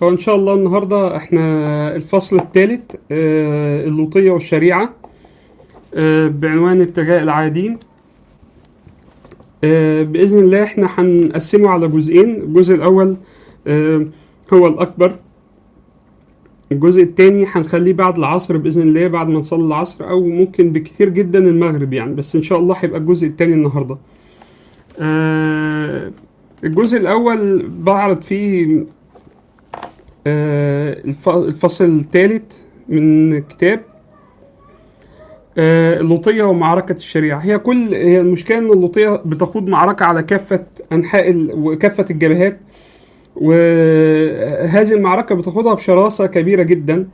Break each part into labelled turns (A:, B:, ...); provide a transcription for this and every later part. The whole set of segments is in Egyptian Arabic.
A: فإن شاء الله النهاردة احنا الفصل الثالث اللوطية والشريعة آه، بعنوان ابتغاء العادين آه، بإذن الله احنا هنقسمه على جزئين الجزء الأول آه، هو الأكبر الجزء الثاني هنخليه بعد العصر بإذن الله بعد ما نصلي العصر أو ممكن بكثير جدا المغرب يعني بس إن شاء الله هيبقى الجزء الثاني النهاردة آه، الجزء الأول بعرض فيه آه، الف- الفصل الثالث من الكتاب آه، اللوطية ومعركة الشريعة هي كل هي المشكلة إن اللوطية بتخوض معركة على كافة أنحاء ال- وكافة الجبهات وهذه المعركة بتاخدها بشراسة كبيرة جدا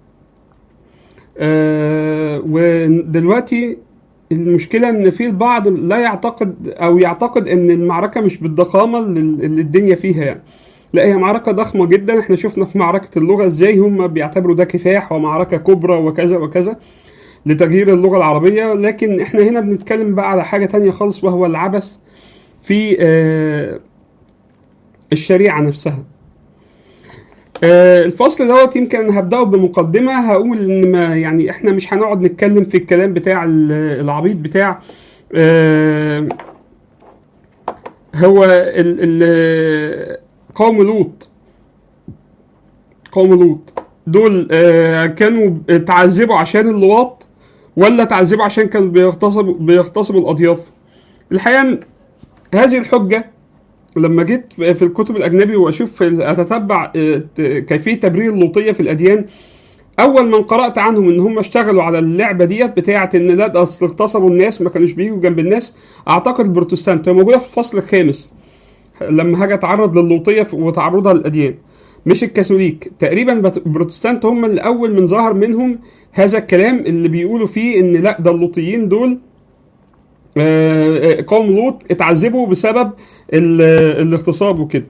A: آه، ودلوقتي المشكلة إن في البعض لا يعتقد أو يعتقد إن المعركة مش بالضخامة اللي اللي الدنيا فيها يعني لا هي معركة ضخمة جدا احنا شفنا في معركة اللغة ازاي هم بيعتبروا ده كفاح ومعركة كبرى وكذا وكذا لتغيير اللغة العربية لكن احنا هنا بنتكلم بقى على حاجة تانية خالص وهو العبث في آه، الشريعة نفسها آه، الفصل دوت يمكن هبدأه بمقدمة هقول إن ما يعني إحنا مش هنقعد نتكلم في الكلام بتاع ال- العبيط بتاع آه، هو ال ال قوم لوط قوم لوط دول آه، كانوا تعذبوا عشان اللواط ولا تعذبوا عشان كانوا بيغتصبوا بيغتصبوا الأضياف الحقيقة إن هذه الحجة لما جيت في الكتب الاجنبي واشوف اتتبع آه، ت- كيفيه تبرير اللوطيه في الاديان اول من قرات عنهم ان هم اشتغلوا على اللعبه ديت بتاعه ان لا ده اصل اغتصبوا الناس ما كانوش بيجوا جنب الناس اعتقد البروتستانت هي موجوده في الفصل الخامس لما هاجي اتعرض للوطيه في- وتعرضها للاديان مش الكاثوليك تقريبا بت- البروتستانت هم الاول من ظهر منهم هذا الكلام اللي بيقولوا فيه ان لا ده اللوطيين دول آه، قوم لوط اتعذبوا بسبب ال- الاغتصاب وكده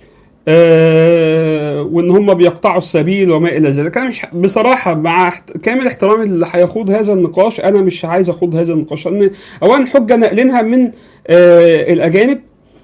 A: آه، وان هم بيقطعوا السبيل وما الى ذلك انا مش بصراحه مع احت- كامل احترامي اللي هيخوض هذا النقاش انا مش عايز اخوض هذا النقاش لان اولا حجه ناقلينها من آه، الاجانب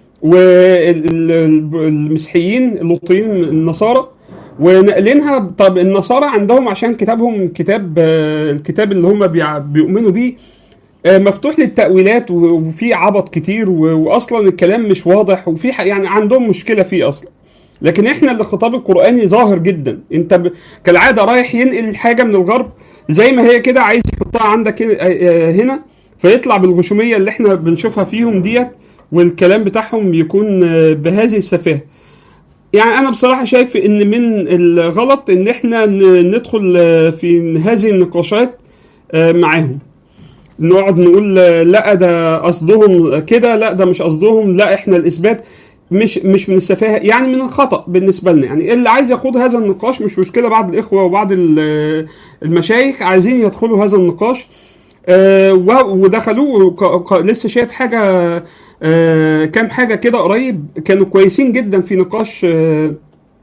A: والمسيحيين اللوطيين النصارى وناقلينها طب النصارى عندهم عشان كتابهم كتاب آه، الكتاب اللي هم بيع- بيؤمنوا بيه آه، مفتوح للتأويلات و- وفي عبط كتير و- واصلا الكلام مش واضح وفي ح- يعني عندهم مشكله فيه اصلا لكن احنا اللي الخطاب القراني ظاهر جدا انت ب... كالعاده رايح ينقل حاجه من الغرب زي ما هي كده عايز يحطها عندك هنا- آه، هنا فيطلع بالغشوميه اللي احنا بنشوفها فيهم ديت والكلام بتاعهم يكون آه، بهذه السفاهه يعني انا بصراحه شايف ان من الغلط ان احنا ن- ندخل آه، في هذه النقاشات آه، معاهم نقعد نقول آه، لا ده قصدهم كده لا ده مش قصدهم لا احنا الاثبات مش مش من السفاهه يعني من الخطا بالنسبه لنا يعني اللي عايز يخوض هذا النقاش مش مشكله بعض الاخوه وبعض ال- المشايخ عايزين يدخلوا هذا النقاش آه، و- ودخلوه ك- ك- لسه شايف حاجه آه، كام حاجه كده قريب كانوا كويسين جدا في نقاش آه،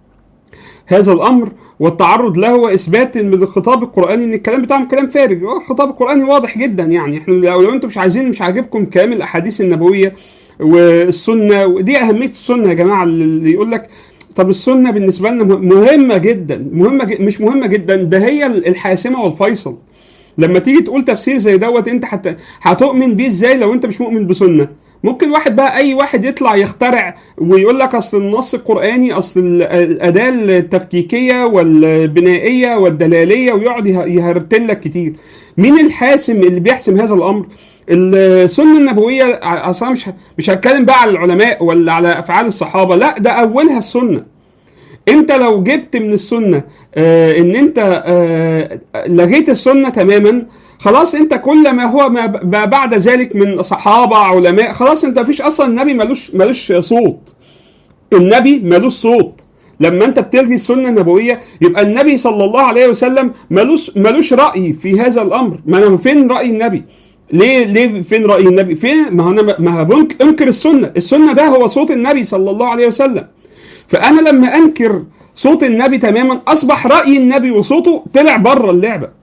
A: هذا الامر والتعرض له واثبات من الخطاب القراني ان الكلام بتاعهم كلام فارغ هو الخطاب القراني واضح جدا يعني احنا لو, لو انتم مش عايزين مش عاجبكم كلام الاحاديث النبويه والسنه ودي اهميه السنه يا جماعه اللي يقول لك طب السنه بالنسبه لنا مه- مهمه جدا مهمه ج- مش مهمه جدا ده هي الحاسمه والفيصل لما تيجي تقول تفسير زي دوت انت حت... هتؤمن بيه ازاي لو انت مش مؤمن بسنه ممكن واحد بقى اي واحد يطلع يخترع ويقول لك اصل النص القراني اصل ال- الاداه التفكيكيه والبنائيه والدلاليه ويقعد يه- يهرتل لك كتير مين الحاسم اللي بيحسم هذا الامر السنه النبويه ع- اصلا مش ه- مش هتكلم بقى على العلماء ولا على افعال الصحابه لا ده اولها السنه انت لو جبت من السنه آه ان انت آه لغيت السنه تماما خلاص انت كل ما هو ما ب- ما بعد ذلك من صحابه علماء خلاص انت مفيش اصلا النبي ملوش ملوش صوت النبي ملوش صوت لما انت بتلغي السنه النبويه يبقى النبي صلى الله عليه وسلم ملوش ملوش راي في هذا الامر ما انا فين راي النبي ليه ليه فين راي النبي فين ما هو انا ما بنك انكر السنه السنه ده هو صوت النبي صلى الله عليه وسلم فانا لما انكر صوت النبي تماما اصبح راي النبي وصوته طلع بره اللعبه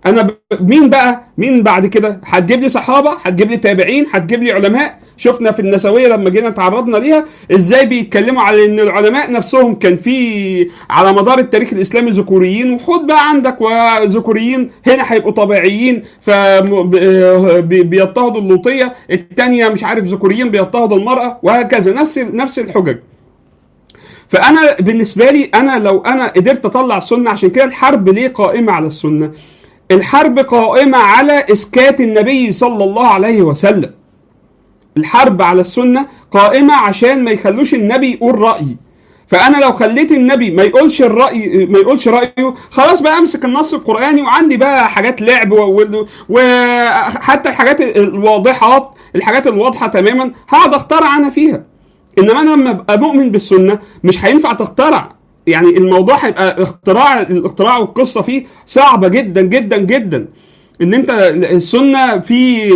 A: انا ب... مين بقى مين بعد كده هتجيب لي صحابه هتجيب لي تابعين هتجيب لي علماء شفنا في النسويه لما جينا تعرضنا ليها ازاي بيتكلموا على ان العلماء نفسهم كان في على مدار التاريخ الاسلامي ذكوريين وخد بقى عندك وذكوريين هنا هيبقوا طبيعيين فبيضطهدوا اللوطيه الثانيه مش عارف ذكوريين بيضطهدوا المراه وهكذا نفس نفس الحجج فانا بالنسبه لي انا لو انا قدرت اطلع السنه عشان كده الحرب ليه قائمه على السنه الحرب قائمه على اسكات النبي صلى الله عليه وسلم الحرب على السنه قائمه عشان ما يخلوش النبي يقول راي فانا لو خليت النبي ما يقولش الراي ما يقولش رايه خلاص بقى امسك النص القراني وعندي بقى حاجات لعب وحتى الحاجات الواضحات الحاجات الواضحه تماما هقعد اخترع انا فيها انما انا لما ابقى مؤمن بالسنه مش هينفع تخترع يعني الموضوع هيبقى اختراع الاختراع والقصه فيه صعبه جدا جدا جدا ان انت السنه في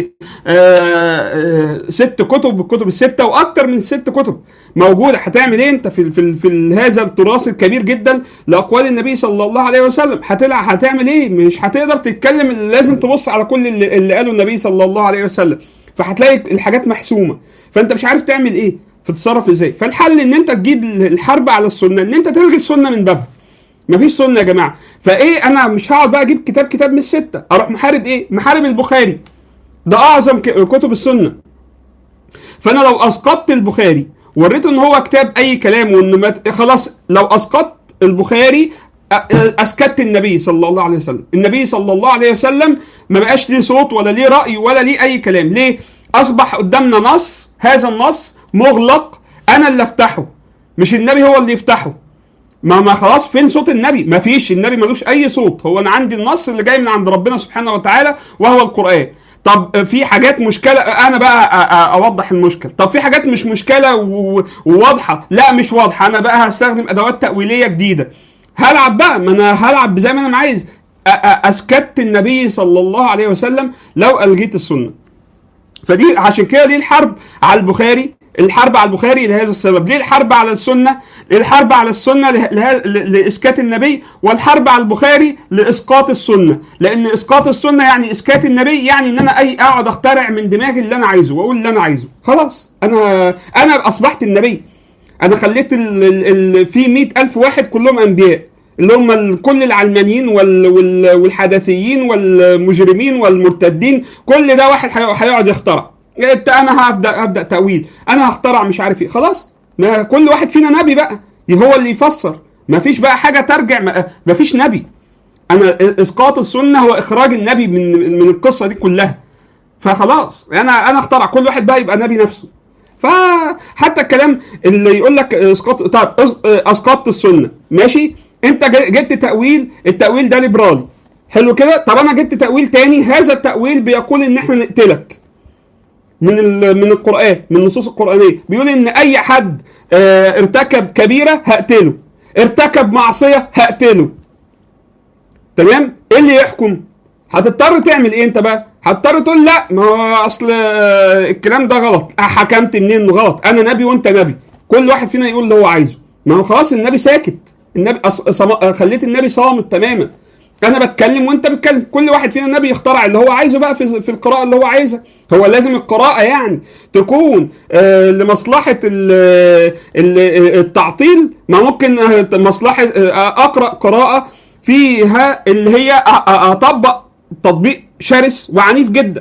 A: ست كتب الكتب السته واكتر من ست كتب موجوده هتعمل ايه انت في في, في هذا التراث الكبير جدا لاقوال النبي صلى الله عليه وسلم هتلع هتعمل ايه مش هتقدر تتكلم لازم تبص على كل اللي, اللي قاله النبي صلى الله عليه وسلم فهتلاقي الحاجات محسومه فانت مش عارف تعمل ايه فتتصرف ازاي فالحل ان انت تجيب الحرب على السنه ان انت تلغي السنه من بابها مفيش سنه يا جماعه فايه انا مش هقعد بقى اجيب كتاب كتاب من السته اروح محارب ايه محارب البخاري ده اعظم كتب السنه فانا لو اسقطت البخاري وريته ان هو كتاب اي كلام وان مت... خلاص لو اسقطت البخاري اسكت النبي صلى الله عليه وسلم النبي صلى الله عليه وسلم ما بقاش ليه صوت ولا ليه راي ولا ليه اي كلام ليه اصبح قدامنا نص هذا النص مغلق انا اللي افتحه مش النبي هو اللي يفتحه ما ما خلاص فين صوت النبي ما فيش النبي ملوش اي صوت هو انا عندي النص اللي جاي من عند ربنا سبحانه وتعالى وهو القران طب في حاجات مشكله انا بقى اوضح المشكله طب في حاجات مش مشكله وواضحه لا مش واضحه انا بقى هستخدم ادوات تاويليه جديده هلعب بقى ما انا هلعب زي ما انا عايز اسكت النبي صلى الله عليه وسلم لو الجيت السنه فدي عشان كده دي الحرب على البخاري الحرب على البخاري لهذا السبب ليه الحرب على السنة الحرب على السنة لإسكات النبي والحرب على البخاري لإسقاط السنة لأن إسقاط السنة يعني إسكات النبي يعني إن أنا أي أقعد أخترع من دماغي اللي أنا عايزه وأقول اللي أنا عايزه خلاص أنا أنا أصبحت النبي أنا خليت ال ال ال في مئة ألف واحد كلهم أنبياء اللي هم كل العلمانيين وال وال والحدثيين والمجرمين والمرتدين كل ده واحد هيقعد يخترع انا هبدا ابدا تاويل انا هخترع مش عارف ايه خلاص ما كل واحد فينا نبي بقى هو اللي يفسر ما فيش بقى حاجه ترجع ما فيش نبي انا اسقاط السنه هو اخراج النبي من من القصه دي كلها فخلاص انا انا اخترع كل واحد بقى يبقى نبي نفسه فحتى الكلام اللي يقول لك اسقاط طب اسقطت السنه ماشي انت جبت تاويل التاويل ده ليبرالي حلو كده طب انا جبت تاويل تاني هذا التاويل بيقول ان احنا نقتلك من من القران من النصوص القرانيه بيقول ان اي حد اه ارتكب كبيره هقتله ارتكب معصيه هقتله تمام ايه اللي يحكم هتضطر تعمل ايه انت بقى هتضطر تقول لا ما هو اصل الكلام ده غلط حكمت منين انه غلط انا نبي وانت نبي كل واحد فينا يقول اللي هو عايزه ما هو خلاص النبي ساكت النبي أص... صم... خليت النبي صامت تماما انا بتكلم وانت بتكلم كل واحد فينا النبي يخترع اللي هو عايزه بقى في, في القراءه اللي هو عايزها هو لازم القراءه يعني تكون آه لمصلحه ال ال التعطيل ما ممكن مصلحه آه اقرا قراءه فيها اللي هي اطبق تطبيق شرس وعنيف جدا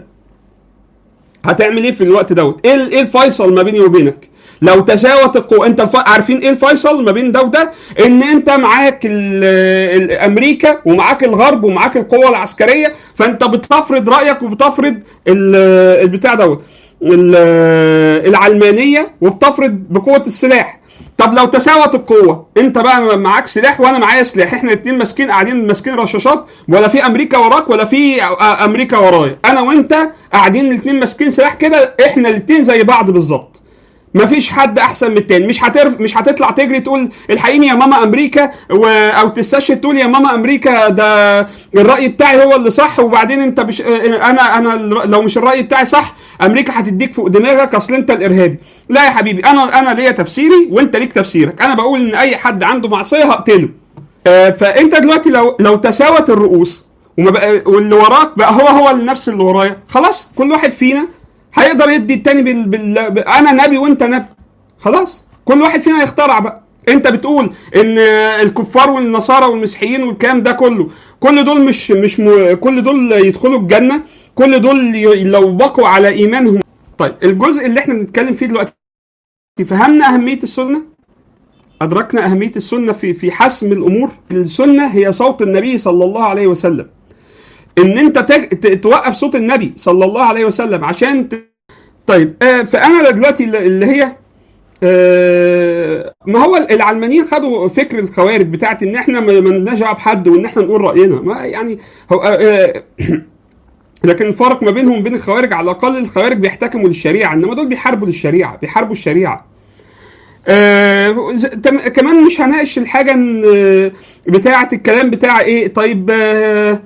A: هتعمل ايه في الوقت دوت ايه ايه الفيصل ما بيني وبينك لو تساوت القوة انت الف... عارفين ايه الفيصل ما بين ده وده ان انت معاك ال... ال... امريكا ومعاك الغرب ومعاك القوة العسكرية فانت بتفرض رأيك وبتفرض ال... البتاع دوت ال... العلمانية وبتفرض بقوة السلاح طب لو تساوت القوة انت بقى معاك سلاح وانا معايا سلاح احنا الاتنين ماسكين قاعدين ماسكين رشاشات ولا في امريكا وراك ولا في امريكا ورايا انا وانت قاعدين الاتنين ماسكين سلاح كده احنا الاتنين زي بعض بالظبط مفيش حد احسن من التاني مش هترف مش هتطلع تجري تقول الحقيني يا ماما امريكا و... او تستشهد تقول يا ماما امريكا ده الراي بتاعي هو اللي صح وبعدين انت مش انا انا لو مش الراي بتاعي صح امريكا هتديك فوق دماغك اصل انت الارهابي لا يا حبيبي انا انا ليا تفسيري وانت ليك تفسيرك انا بقول ان اي حد عنده معصيه هقتله آه فانت دلوقتي لو لو تساوت الرؤوس وما بقى واللي وراك بقى هو هو نفس اللي ورايا خلاص كل واحد فينا هيقدر يدي التاني بال... بال... انا نبي وانت نبي خلاص كل واحد فينا يخترع بقى انت بتقول ان الكفار والنصارى والمسيحيين والكلام ده كله كل دول مش مش م... كل دول يدخلوا الجنه كل دول ي... لو بقوا على ايمانهم طيب الجزء اللي احنا بنتكلم فيه دلوقتي فهمنا اهميه السنه ادركنا اهميه السنه في في حسم الامور السنه هي صوت النبي صلى الله عليه وسلم ان انت تج... توقف صوت النبي صلى الله عليه وسلم عشان ت... طيب آه فانا دلوقتي اللي هي آه ما هو العلمانيين خدوا فكر الخوارج بتاعت ان احنا ما لناش دعوه بحد وان احنا نقول راينا ما يعني هو آه لكن الفرق ما بينهم وبين الخوارج على الاقل الخوارج بيحتكموا للشريعه انما دول بيحاربوا للشريعه بيحاربوا الشريعه آه كمان مش هناقش الحاجه بتاعه الكلام بتاع ايه طيب آه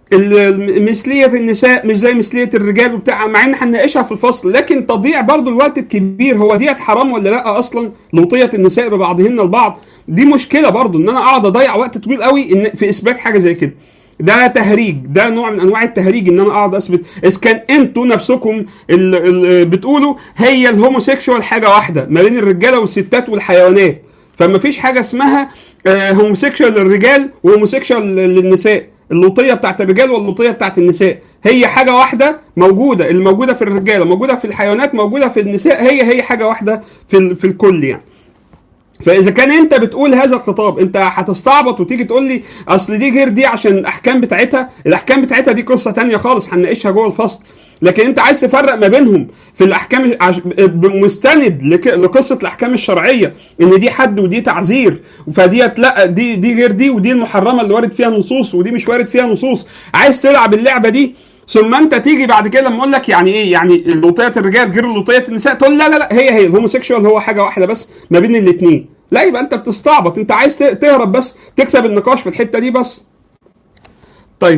A: مثلية النساء مش زي مثلية الرجال وبتاع مع ان هنناقشها في الفصل لكن تضييع برضو الوقت الكبير هو ديت حرام ولا لا اصلا لوطية النساء ببعضهن البعض دي مشكلة برضو ان انا اقعد اضيع وقت طويل قوي إن في اثبات حاجة زي كده ده تهريج ده نوع من انواع التهريج ان انا اقعد اثبت اذا كان انتوا نفسكم اللي بتقولوا هي الهوموسيكشوال حاجه واحده ما بين الرجاله والستات والحيوانات فما فيش حاجه اسمها هوموسيكشوال للرجال وهوموسيكشوال للنساء اللوطيه بتاعت الرجال واللوطيه بتاعت النساء هي حاجه واحده موجوده اللي موجوده في الرجاله موجوده في الحيوانات موجوده في النساء هي هي حاجه واحده في في الكل يعني فاذا كان انت بتقول هذا الخطاب انت هتستعبط وتيجي تقول لي اصل دي غير دي عشان الاحكام بتاعتها الاحكام بتاعتها دي قصه تانية خالص هنناقشها جوه الفصل لكن انت عايز تفرق ما بينهم في الاحكام مستند لقصه الاحكام الشرعيه ان دي حد ودي تعزير فديت لا دي دي غير دي ودي المحرمه اللي وارد فيها نصوص ودي مش وارد فيها نصوص عايز تلعب اللعبه دي ثم انت تيجي بعد كده لما اقول لك يعني ايه يعني لوطيه الرجال غير لوطيه النساء تقول لا لا لا هي هي الهوموسيكشوال هو حاجه واحده بس ما بين الاثنين لا يبقى انت بتستعبط انت عايز تهرب بس تكسب النقاش في الحته دي بس طيب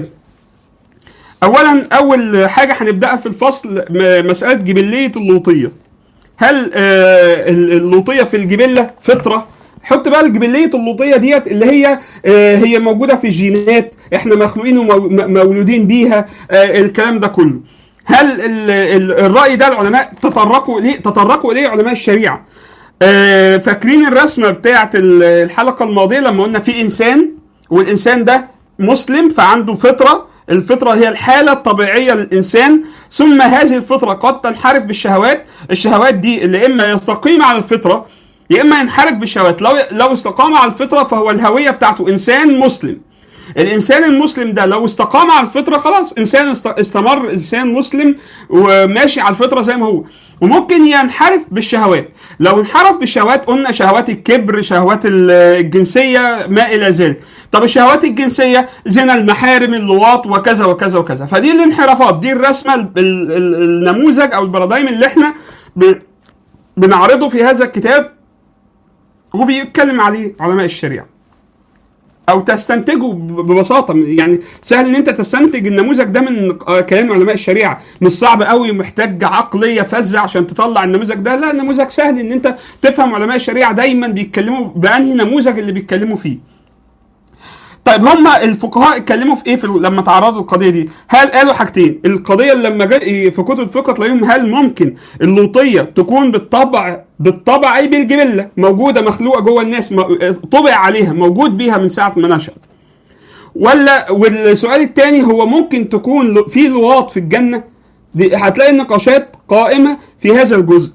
A: اولا اول حاجه هنبداها في الفصل مساله جبليه اللوطيه هل آه اللوطيه في الجبله فطره حط بقى الجبليه اللوطيه ديت اللي هي آه هي موجوده في الجينات احنا مخلوقين ومولودين بيها آه الكلام ده كله هل ال ال الراي ده العلماء تطرقوا اليه تطرقوا اليه علماء الشريعه آه فاكرين الرسمه بتاعه الحلقه الماضيه لما قلنا في انسان والانسان ده مسلم فعنده فطره الفطره هي الحاله الطبيعيه للانسان ثم هذه الفطره قد تنحرف بالشهوات الشهوات دي اللي اما يستقيم على الفطره يا اما ينحرف بالشهوات لو لو استقام على الفطره فهو الهويه بتاعته انسان مسلم الانسان المسلم ده لو استقام على الفطره خلاص انسان استمر انسان مسلم وماشي على الفطره زي ما هو وممكن ينحرف بالشهوات لو انحرف بالشهوات قلنا شهوات الكبر شهوات الجنسيه ما الى ذلك طب الشهوات الجنسيه زنا المحارم اللواط وكذا وكذا وكذا فدي الانحرافات دي الرسمه النموذج او البرادايم اللي احنا بنعرضه في هذا الكتاب وبيتكلم عليه علماء الشريعه او تستنتجه ببساطه يعني سهل ان انت تستنتج النموذج ده من كلام علماء الشريعه مش صعب قوي محتاج عقليه فذه عشان تطلع النموذج ده لا نموذج سهل ان انت تفهم علماء الشريعه دايما بيتكلموا بانهي نموذج اللي بيتكلموا فيه طيب هم الفقهاء اتكلموا في ايه في لما تعرضوا القضيه دي؟ هل قالوا حاجتين، القضيه اللي لما جاء في كتب الفقه تلاقيهم هل ممكن اللوطيه تكون بالطبع بالطبع اي بالجبله موجوده مخلوقه جوه الناس طبع عليها موجود بيها من ساعه ما نشأ. ولا والسؤال الثاني هو ممكن تكون في لواط في الجنه؟ دي هتلاقي النقاشات قائمه في هذا الجزء.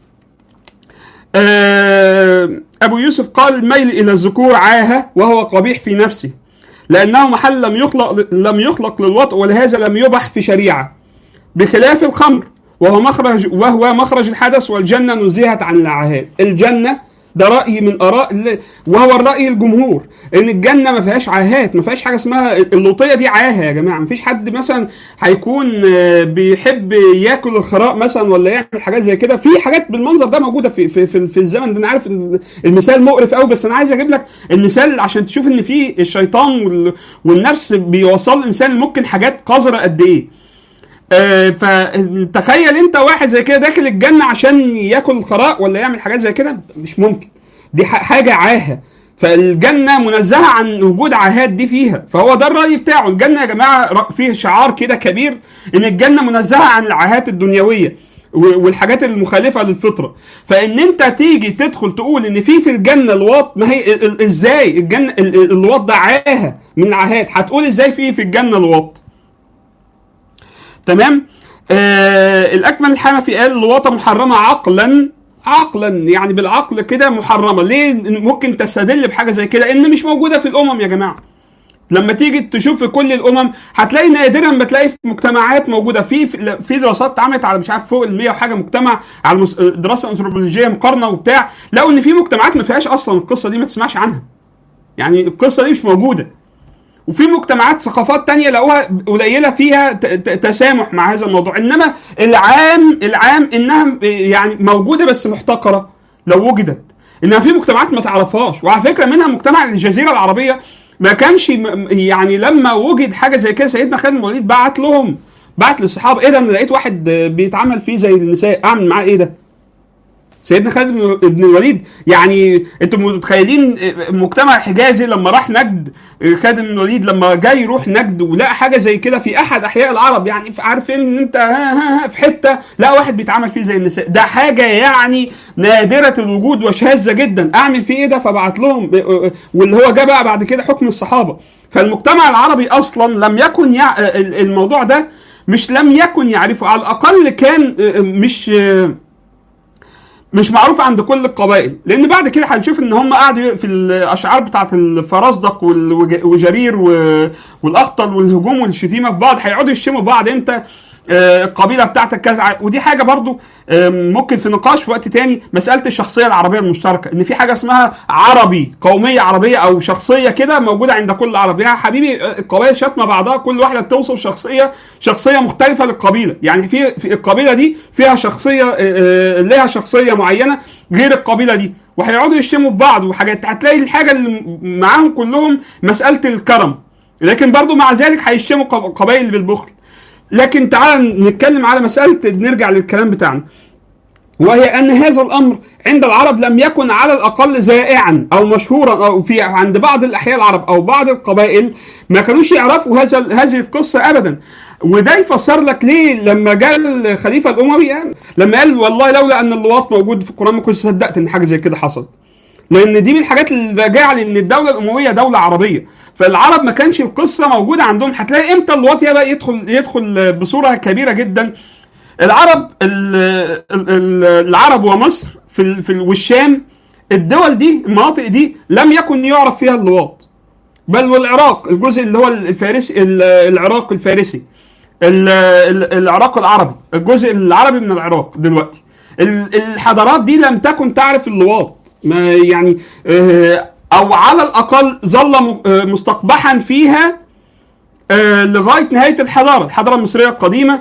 A: أبو يوسف قال الميل إلى الذكور عاهة وهو قبيح في نفسه لأنه محل لم يخلق لم يخلق للوطء ولهذا لم يبح في شريعة بخلاف الخمر وهو مخرج وهو مخرج الحدث والجنة نزهت عن العاهات الجنة ده رأي من آراء وهو الرأي الجمهور إن الجنة ما فيهاش عاهات ما فيهاش حاجة اسمها اللوطية دي عاهة يا جماعة ما فيش حد مثلا هيكون بيحب ياكل الخراء مثلا ولا يعمل حاجات زي كده في حاجات بالمنظر ده موجودة في في في, في الزمن ده أنا عارف المثال مقرف قوي بس أنا عايز أجيب لك المثال عشان تشوف إن في الشيطان والنفس بيوصل الإنسان ممكن حاجات قذرة قد إيه آه فتخيل انت واحد زي كده داخل الجنه عشان ياكل الخراء ولا يعمل حاجات زي كده مش ممكن دي حاجه عاهه فالجنه منزهه عن وجود عاهات دي فيها فهو ده الراي بتاعه الجنه يا جماعه فيه شعار كده كبير ان الجنه منزهه عن العاهات الدنيويه والحاجات المخالفه للفطره فان انت تيجي تدخل تقول ان في في الجنه الواط ما هي ازاي الجنه الواط ده عاهه من العاهات هتقول ازاي في في الجنه الواط تمام آه الاكمل الحنفي قال الواطه محرمه عقلا عقلا يعني بالعقل كده محرمه ليه ممكن تستدل بحاجه زي كده ان مش موجوده في الامم يا جماعه لما تيجي تشوف في كل الامم هتلاقي نادرا ما تلاقي في مجتمعات موجوده في في دراسات اتعملت على مش عارف فوق ال 100 وحاجه مجتمع على دراسه انثروبولوجيه مقارنه وبتاع لقوا ان في مجتمعات ما فيهاش اصلا القصه دي ما تسمعش عنها يعني القصه دي مش موجوده وفي مجتمعات ثقافات تانية لقوها قليلة فيها تسامح مع هذا الموضوع إنما العام العام إنها يعني موجودة بس محتقرة لو وجدت إنها في مجتمعات ما تعرفهاش وعلى فكرة منها مجتمع الجزيرة العربية ما كانش يعني لما وجد حاجة زي كده سيدنا خالد بن الوليد بعت لهم بعت للصحابة إيه ده أنا لقيت واحد بيتعامل فيه زي النساء أعمل معاه إيه ده؟ سيدنا خالد بن الوليد يعني انتم متخيلين مجتمع حجازي لما راح نجد خالد بن الوليد لما جاي يروح نجد ولقى حاجه زي كده في احد احياء العرب يعني عارفين ان انت ها ها ها في حته لا واحد بيتعامل فيه زي النساء ده حاجه يعني نادره الوجود وشاذه جدا اعمل فيه ايه ده فبعت لهم واللي هو جه بقى بعد كده حكم الصحابه فالمجتمع العربي اصلا لم يكن يع... الموضوع ده مش لم يكن يعرفه على الاقل كان مش مش معروف عند كل القبائل لان بعد كده هنشوف ان هم قعدوا في الاشعار بتاعت الفرزدق وجرير والاخطل والهجوم والشتيمه في بعض هيقعدوا يشتموا بعض انت القبيله بتاعتك كذا ودي حاجه برضو ممكن في نقاش في وقت تاني مساله الشخصيه العربيه المشتركه ان في حاجه اسمها عربي قوميه عربيه او شخصيه كده موجوده عند كل عربي يا حبيبي القبائل شاتمه بعضها كل واحده بتوصف شخصيه شخصيه مختلفه للقبيله يعني في, في القبيله دي فيها شخصيه لها شخصيه معينه غير القبيله دي وهيقعدوا يشتموا في بعض وحاجات هتلاقي الحاجه اللي معاهم كلهم مساله الكرم لكن برضو مع ذلك هيشتموا قبائل بالبخل لكن تعال نتكلم على مسألة نرجع للكلام بتاعنا وهي أن هذا الأمر عند العرب لم يكن على الأقل زائعا أو مشهورا أو في عند بعض الأحياء العرب أو بعض القبائل ما كانوش يعرفوا هذا هذه القصة أبدا وده يفسر لك ليه لما جاء الخليفة الأموي يعني لما قال والله لولا أن اللواط موجود في القرآن ما كنتش صدقت إن حاجة زي كده حصلت لأن دي من الحاجات اللي راجعة لأن الدولة الأموية دولة عربية فالعرب ما كانش القصه موجوده عندهم هتلاقي امتى اللواط بقى يدخل يدخل بصوره كبيره جدا العرب العرب ومصر في في والشام الدول دي المناطق دي لم يكن يعرف فيها اللواط بل والعراق الجزء اللي هو الفارسي العراق الفارسي العراق العربي الجزء العربي من العراق دلوقتي الحضارات دي لم تكن تعرف اللواط ما يعني او على الاقل ظل مستقبحا فيها لغايه نهايه الحضاره الحضاره المصريه القديمه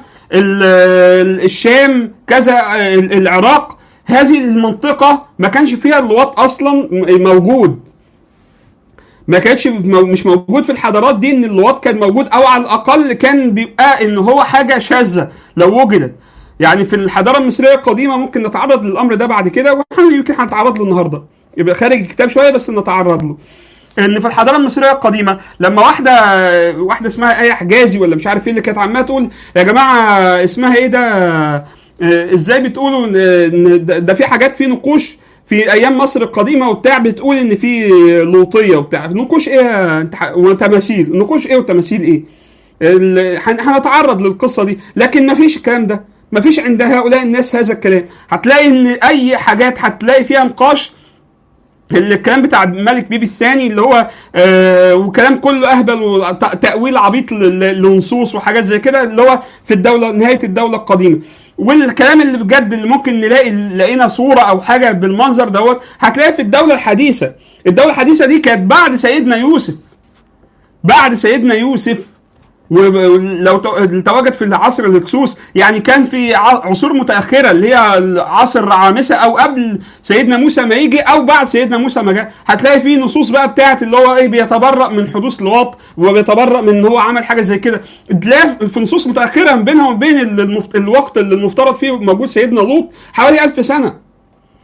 A: الشام كذا العراق هذه المنطقه ما كانش فيها اللواط اصلا موجود ما كانش مش موجود في الحضارات دي ان اللواط كان موجود او على الاقل كان بيبقى ان هو حاجه شاذه لو وجدت يعني في الحضاره المصريه القديمه ممكن نتعرض للامر ده بعد كده واحنا يمكن هنتعرض له النهارده يبقى خارج الكتاب شويه بس نتعرض له ان في الحضاره المصريه القديمه لما واحده واحده اسمها ايه حجازي ولا مش عارف ايه اللي كانت عماله تقول يا جماعه اسمها ايه ده ازاي بتقولوا ان ده في حاجات في نقوش في ايام مصر القديمه وبتاع بتقول ان في لوطيه وبتاع نقوش ايه وتماثيل نقوش ايه وتماثيل ايه هنتعرض للقصه دي لكن ما فيش الكلام ده ما فيش عند هؤلاء الناس هذا الكلام هتلاقي ان اي حاجات هتلاقي فيها نقاش الكلام بتاع الملك بيبي الثاني اللي هو آه وكلام كله اهبل وتاويل عبيط لنصوص وحاجات زي كده اللي هو في الدوله نهايه الدوله القديمه والكلام اللي بجد اللي ممكن نلاقي لقينا صوره او حاجه بالمنظر دوت هتلاقي في الدوله الحديثه الدوله الحديثه دي كانت بعد سيدنا يوسف بعد سيدنا يوسف ولو تواجد في العصر الهكسوس يعني كان في عصور متاخره اللي هي عصر العامسه او قبل سيدنا موسى ما يجي او بعد سيدنا موسى ما جاء هتلاقي في نصوص بقى بتاعت اللي هو ايه بيتبرأ من حدوث لواط وبيتبرأ من ان هو عمل حاجه زي كده تلاقي في نصوص متاخره بينها وبين المفت... الوقت اللي المفترض فيه موجود سيدنا لوط حوالي ألف سنه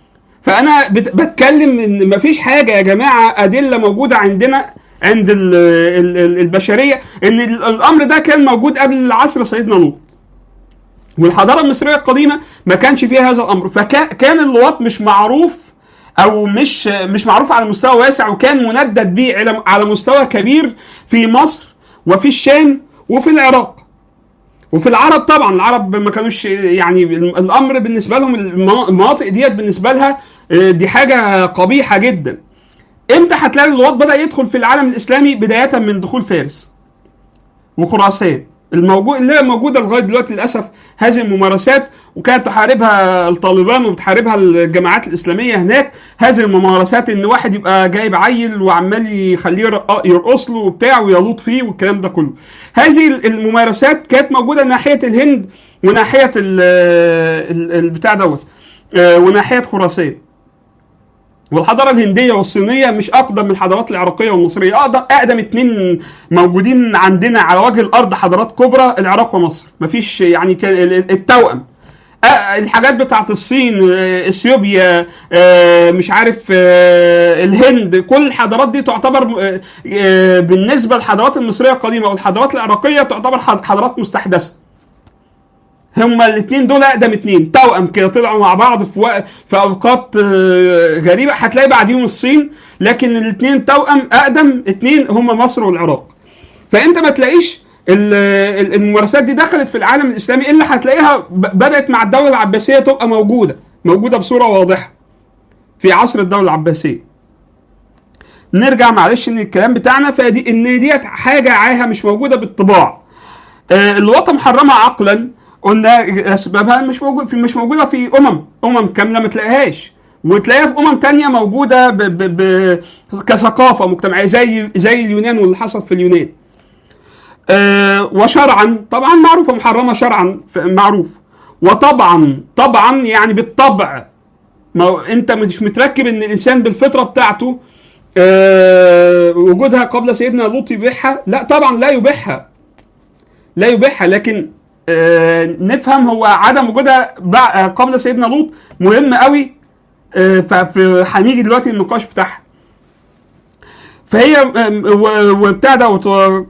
A: فانا بت- بتكلم ان مفيش حاجه يا جماعه ادله موجوده عندنا عند ال ال ال البشريه ان ال- الامر ده كان موجود قبل عصر سيدنا لوط والحضاره المصريه القديمه ما كانش فيها هذا الامر فكان اللواط مش معروف او مش مش معروف على مستوى واسع وكان مندد به على- على مستوى كبير في مصر وفي الشام وفي العراق وفي العرب طبعا العرب ما كانوش يعني الامر بالنسبه لهم المنا- المناطق ديت بالنسبه لها آه، دي حاجه قبيحه جدا امتى هتلاقي اللواط بدا يدخل في العالم الاسلامي بدايه من دخول فارس وخراسان الموجود اللي هي موجوده لغايه دلوقتي للاسف هذه الممارسات وكانت تحاربها الطالبان وبتحاربها الجماعات الاسلاميه هناك هذه الممارسات ان واحد يبقى جايب عيل وعمال يخليه يرق- يرقص له وبتاع ويلوط فيه والكلام ده كله. هذه الممارسات كانت موجوده ناحيه الهند وناحيه ال- ال- البتاع دوت آه، وناحيه خراسان. والحضاره الهنديه والصينيه مش اقدم من الحضارات العراقيه والمصريه اقدم اقدم اتنين موجودين عندنا على وجه الارض حضارات كبرى العراق ومصر مفيش يعني ك- التوأم آه، الحاجات بتاعت الصين آه، اثيوبيا آه، مش عارف آه، الهند كل الحضارات دي تعتبر آه، آه، بالنسبه للحضارات المصريه القديمه والحضارات العراقيه تعتبر حض- حضارات مستحدثه هما الاثنين دول اقدم اثنين توأم كده طلعوا مع بعض في وق... في اوقات آه، غريبه هتلاقي بعديهم الصين لكن الاثنين توأم اقدم اثنين هما مصر والعراق فانت ما تلاقيش ال- ال- الممارسات دي دخلت في العالم الاسلامي الا هتلاقيها ب- بدات مع الدوله العباسيه تبقى موجوده موجوده بصوره واضحه في عصر الدوله العباسيه نرجع معلش ان الكلام بتاعنا فدي ان ديت حاجه عاهه مش موجوده بالطباع آه، الوطن محرمه عقلا قلنا اسبابها مش موجود في مش موجوده في امم امم كامله ما تلاقيهاش وتلاقيها في امم تانية موجوده ب ب ب كثقافه مجتمعيه زي زي اليونان واللي حصل في اليونان آه وشرعا طبعا معروفه محرمه شرعا ف- معروف وطبعا طبعا يعني بالطبع ما هو انت مش متركب ان الانسان بالفطره بتاعته آه وجودها قبل سيدنا لوط يبيحها لا طبعا لا يبيحها لا يبيحها لكن آه نفهم هو عدم وجودها بع- آه، قبل سيدنا لوط مهم قوي آه ففي هنيجي دلوقتي النقاش بتاعها فهي آم، و- وبتاع دوت و-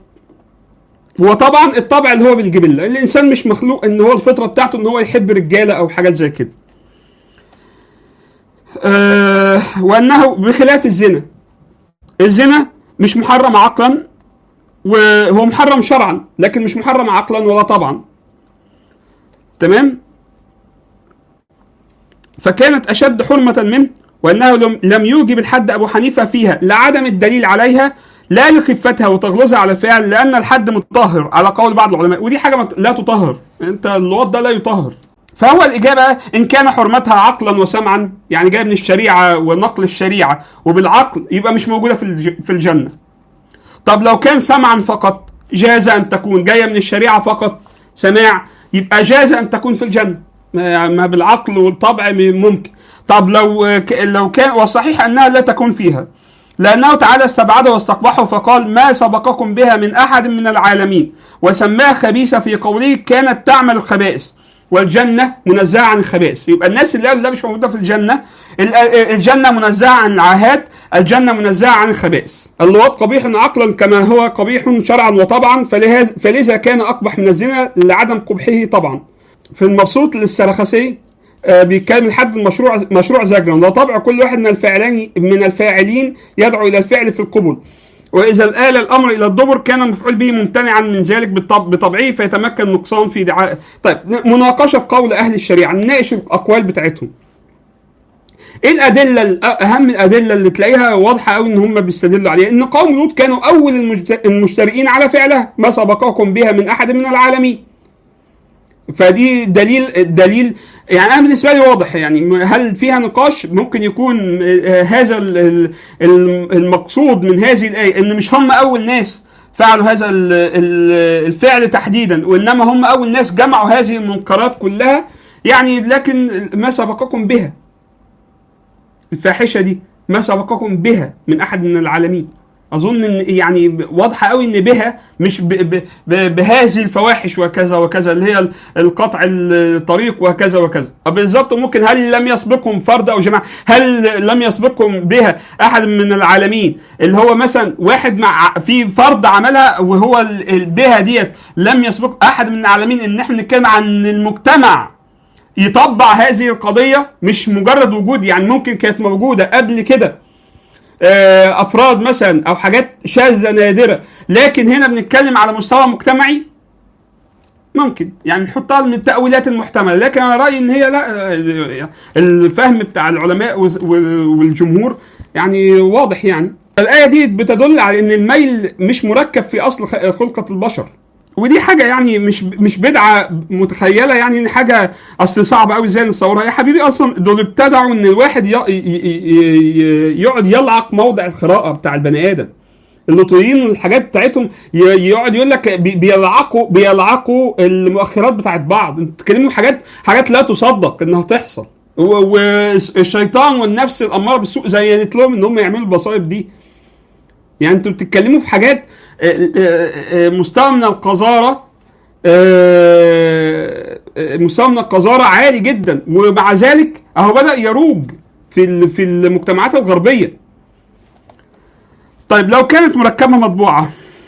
A: وطبعا الطبع اللي هو بالجبله الانسان مش مخلوق ان هو الفطره بتاعته ان هو يحب رجاله او حاجات زي كده آه وانه بخلاف الزنا الزنا مش محرم عقلا وهو محرم شرعا لكن مش محرم عقلا ولا طبعا تمام فكانت اشد حرمه منه وانه لم- لم يوجب الحد ابو حنيفه فيها لعدم الدليل عليها لا لخفتها وتغلظها على الفعل لان الحد مطهر على قول بعض العلماء ودي حاجه مت- لا تطهر انت اللواط ده لا يطهر فهو الاجابه ان كان حرمتها عقلا وسمعا يعني جايه من الشريعه ونقل الشريعه وبالعقل يبقى مش موجوده في الج- في الجنه طب لو كان سمعا فقط جاز ان تكون جايه من الشريعه فقط سماع يبقى جاز ان تكون في الجنه ما ما بالعقل والطبع م- ممكن طب لو ك- لو كان والصحيح انها لا تكون فيها لانه تعالى استبعده واستقبحه فقال ما سبقكم بها من احد من العالمين وسماها خبيثه في قوله كانت تعمل الخبائث والجنه منزهه عن الخبائث يبقى الناس اللي قالوا لا مش موجوده في الجنه ال- الجنه منزهه عن العاهات الجنه منزهه عن الخبائث اللواط قبيح عقلا كما هو قبيح شرعا وطبعا فلهذا فلذا كان اقبح من الزنا لعدم قبحه طبعا في المبسوط للسرخسي آه، بيتكلم الحد المشروع مشروع زجرا ده طبع كل واحد من الفاعلين من الفاعلين يدعو الى الفعل في القبل واذا آل الامر الى الدبر كان المفعول به ممتنعا من ذلك بالطب بطبعه فيتمكن النقصان في دعاء طيب مناقشه قول اهل الشريعه نناقش الاقوال بتاعتهم ايه الادله الأ- اهم الادله اللي تلاقيها واضحه قوي ان هم بيستدلوا عليها ان قوم لوط كانوا اول المجت- المشترئين على فعلها ما سبقكم بها من احد من العالمين فدي دليل دليل يعني انا بالنسبه لي واضح يعني هل فيها نقاش ممكن يكون آه، هذا ال- ال- ال- المقصود من هذه الايه ان مش هم اول ناس فعلوا هذا ال- ال- الفعل تحديدا وانما هم اول ناس جمعوا هذه المنكرات كلها يعني لكن ما سبقكم بها الفاحشه دي ما سبقكم بها من احد من العالمين اظن ان يعني واضحه قوي ان بها مش ب ب ب بهذه الفواحش وكذا وكذا اللي هي القطع الطريق وكذا وكذا بالظبط ممكن هل لم يسبقهم فرد او جماعه هل لم يسبقهم بها احد من العالمين اللي هو مثلا واحد مع في فرد عملها وهو ال- ال- بها ديت لم يسبق احد من العالمين ان احنا نتكلم عن المجتمع يطبع هذه القضيه مش مجرد وجود يعني ممكن كانت موجوده قبل كده آه، افراد مثلا او حاجات شاذه نادره لكن هنا بنتكلم على مستوى مجتمعي ممكن يعني نحطها من التاويلات المحتمله لكن انا رايي ان هي لا آه، الفهم بتاع العلماء وز- وال- والجمهور يعني واضح يعني الايه دي بتدل على ان الميل مش مركب في اصل خ- خلقه البشر ودي حاجه يعني مش مش بدعه متخيله يعني ان حاجه اصل صعبه قوي ازاي نصورها يا حبيبي اصلا دول ابتدعوا ان الواحد ي- ي- ي- ي- يقعد يلعق موضع القراءه بتاع البني ادم اللوطيين والحاجات بتاعتهم ي- يقعد يقول لك بي- بيلعقوا بيلعقوا المؤخرات بتاعت بعض انتوا بتتكلموا في حاجات حاجات لا تصدق انها تحصل و- والشيطان والنفس الاماره بالسوء زينت لهم ان هم يعملوا المصايب دي يعني انتوا بتتكلموا في حاجات آه، آه، آه، مستوى من القذاره آه، آه، مستوى من القذاره عالي جدا ومع ذلك اهو بدا يروج في ال- في المجتمعات الغربيه طيب لو كانت مركبه مطبوعه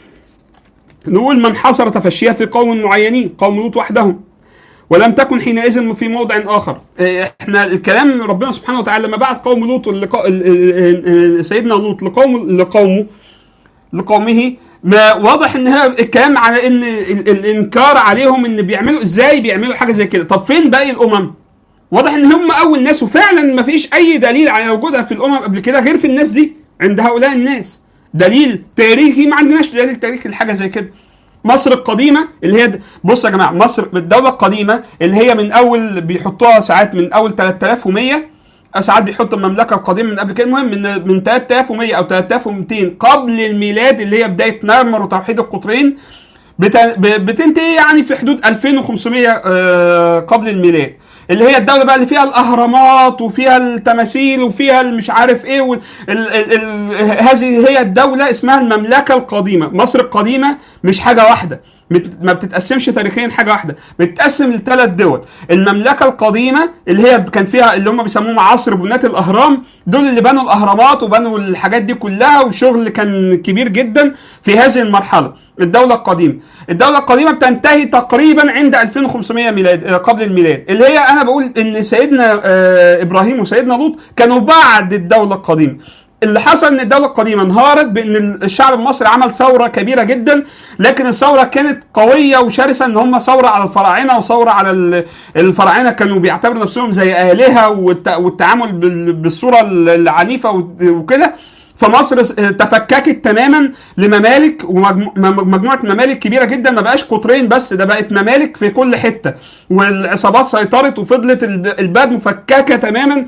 A: نقول من حصر تفشيها في قوم معينين قوم لوط وحدهم ولم تكن حينئذ في موضع اخر إيه، احنا الكلام ربنا سبحانه وتعالى لما بعث قوم لوط لقا- ال- ال- ال- سيدنا لوط لقوم لقومه لقومه ما واضح ان هي الكلام على ان ال- الانكار عليهم ان بيعملوا ازاي بيعملوا حاجه زي كده طب فين باقي الامم واضح ان هم اول ناس وفعلا ما فيش اي دليل على وجودها في الامم قبل كده غير في الناس دي عند هؤلاء الناس دليل تاريخي ما عندناش دليل تاريخي لحاجه زي كده مصر القديمه اللي هي بص يا جماعه مصر الدوله القديمه اللي هي من اول بيحطوها ساعات من اول 3100 ساعات بيحطوا المملكه القديمه من قبل كده المهم من من 3100 او 3200 قبل الميلاد اللي هي بدايه نرمر وتوحيد القطرين بت- ب- بتنتهي يعني في حدود 2500 آه، قبل الميلاد اللي هي الدوله بقى اللي فيها الاهرامات وفيها التماثيل وفيها مش عارف ايه وال ال ال ال هذه هي الدوله اسمها المملكه القديمه مصر القديمه مش حاجه واحده بت- ما بتتقسمش تاريخيا حاجه واحده بتتقسم لثلاث دول المملكه القديمه اللي هي كان فيها اللي هم بيسموهم عصر بنات الاهرام دول اللي بنوا الاهرامات وبنوا الحاجات دي كلها وشغل كان كبير جدا في هذه المرحله الدوله القديمه الدوله القديمه بتنتهي تقريبا عند 2500 ميلاد آه، قبل الميلاد اللي هي انا بقول ان سيدنا آه، ابراهيم وسيدنا لوط كانوا بعد الدوله القديمه اللي حصل ان الدوله القديمه انهارت بان الشعب المصري عمل ثوره كبيره جدا لكن الثوره كانت قويه وشرسه ان هم ثوره على الفراعنه وثوره على ال- الفراعنه كانوا بيعتبروا نفسهم زي الهه والت- والتعامل بال- بالصوره العنيفه وكده فمصر س- تفككت تماما لممالك ومجموعه ممالك كبيره جدا ما بقاش قطرين بس ده بقت ممالك في كل حته والعصابات سيطرت وفضلت الب- البلد مفككه تماما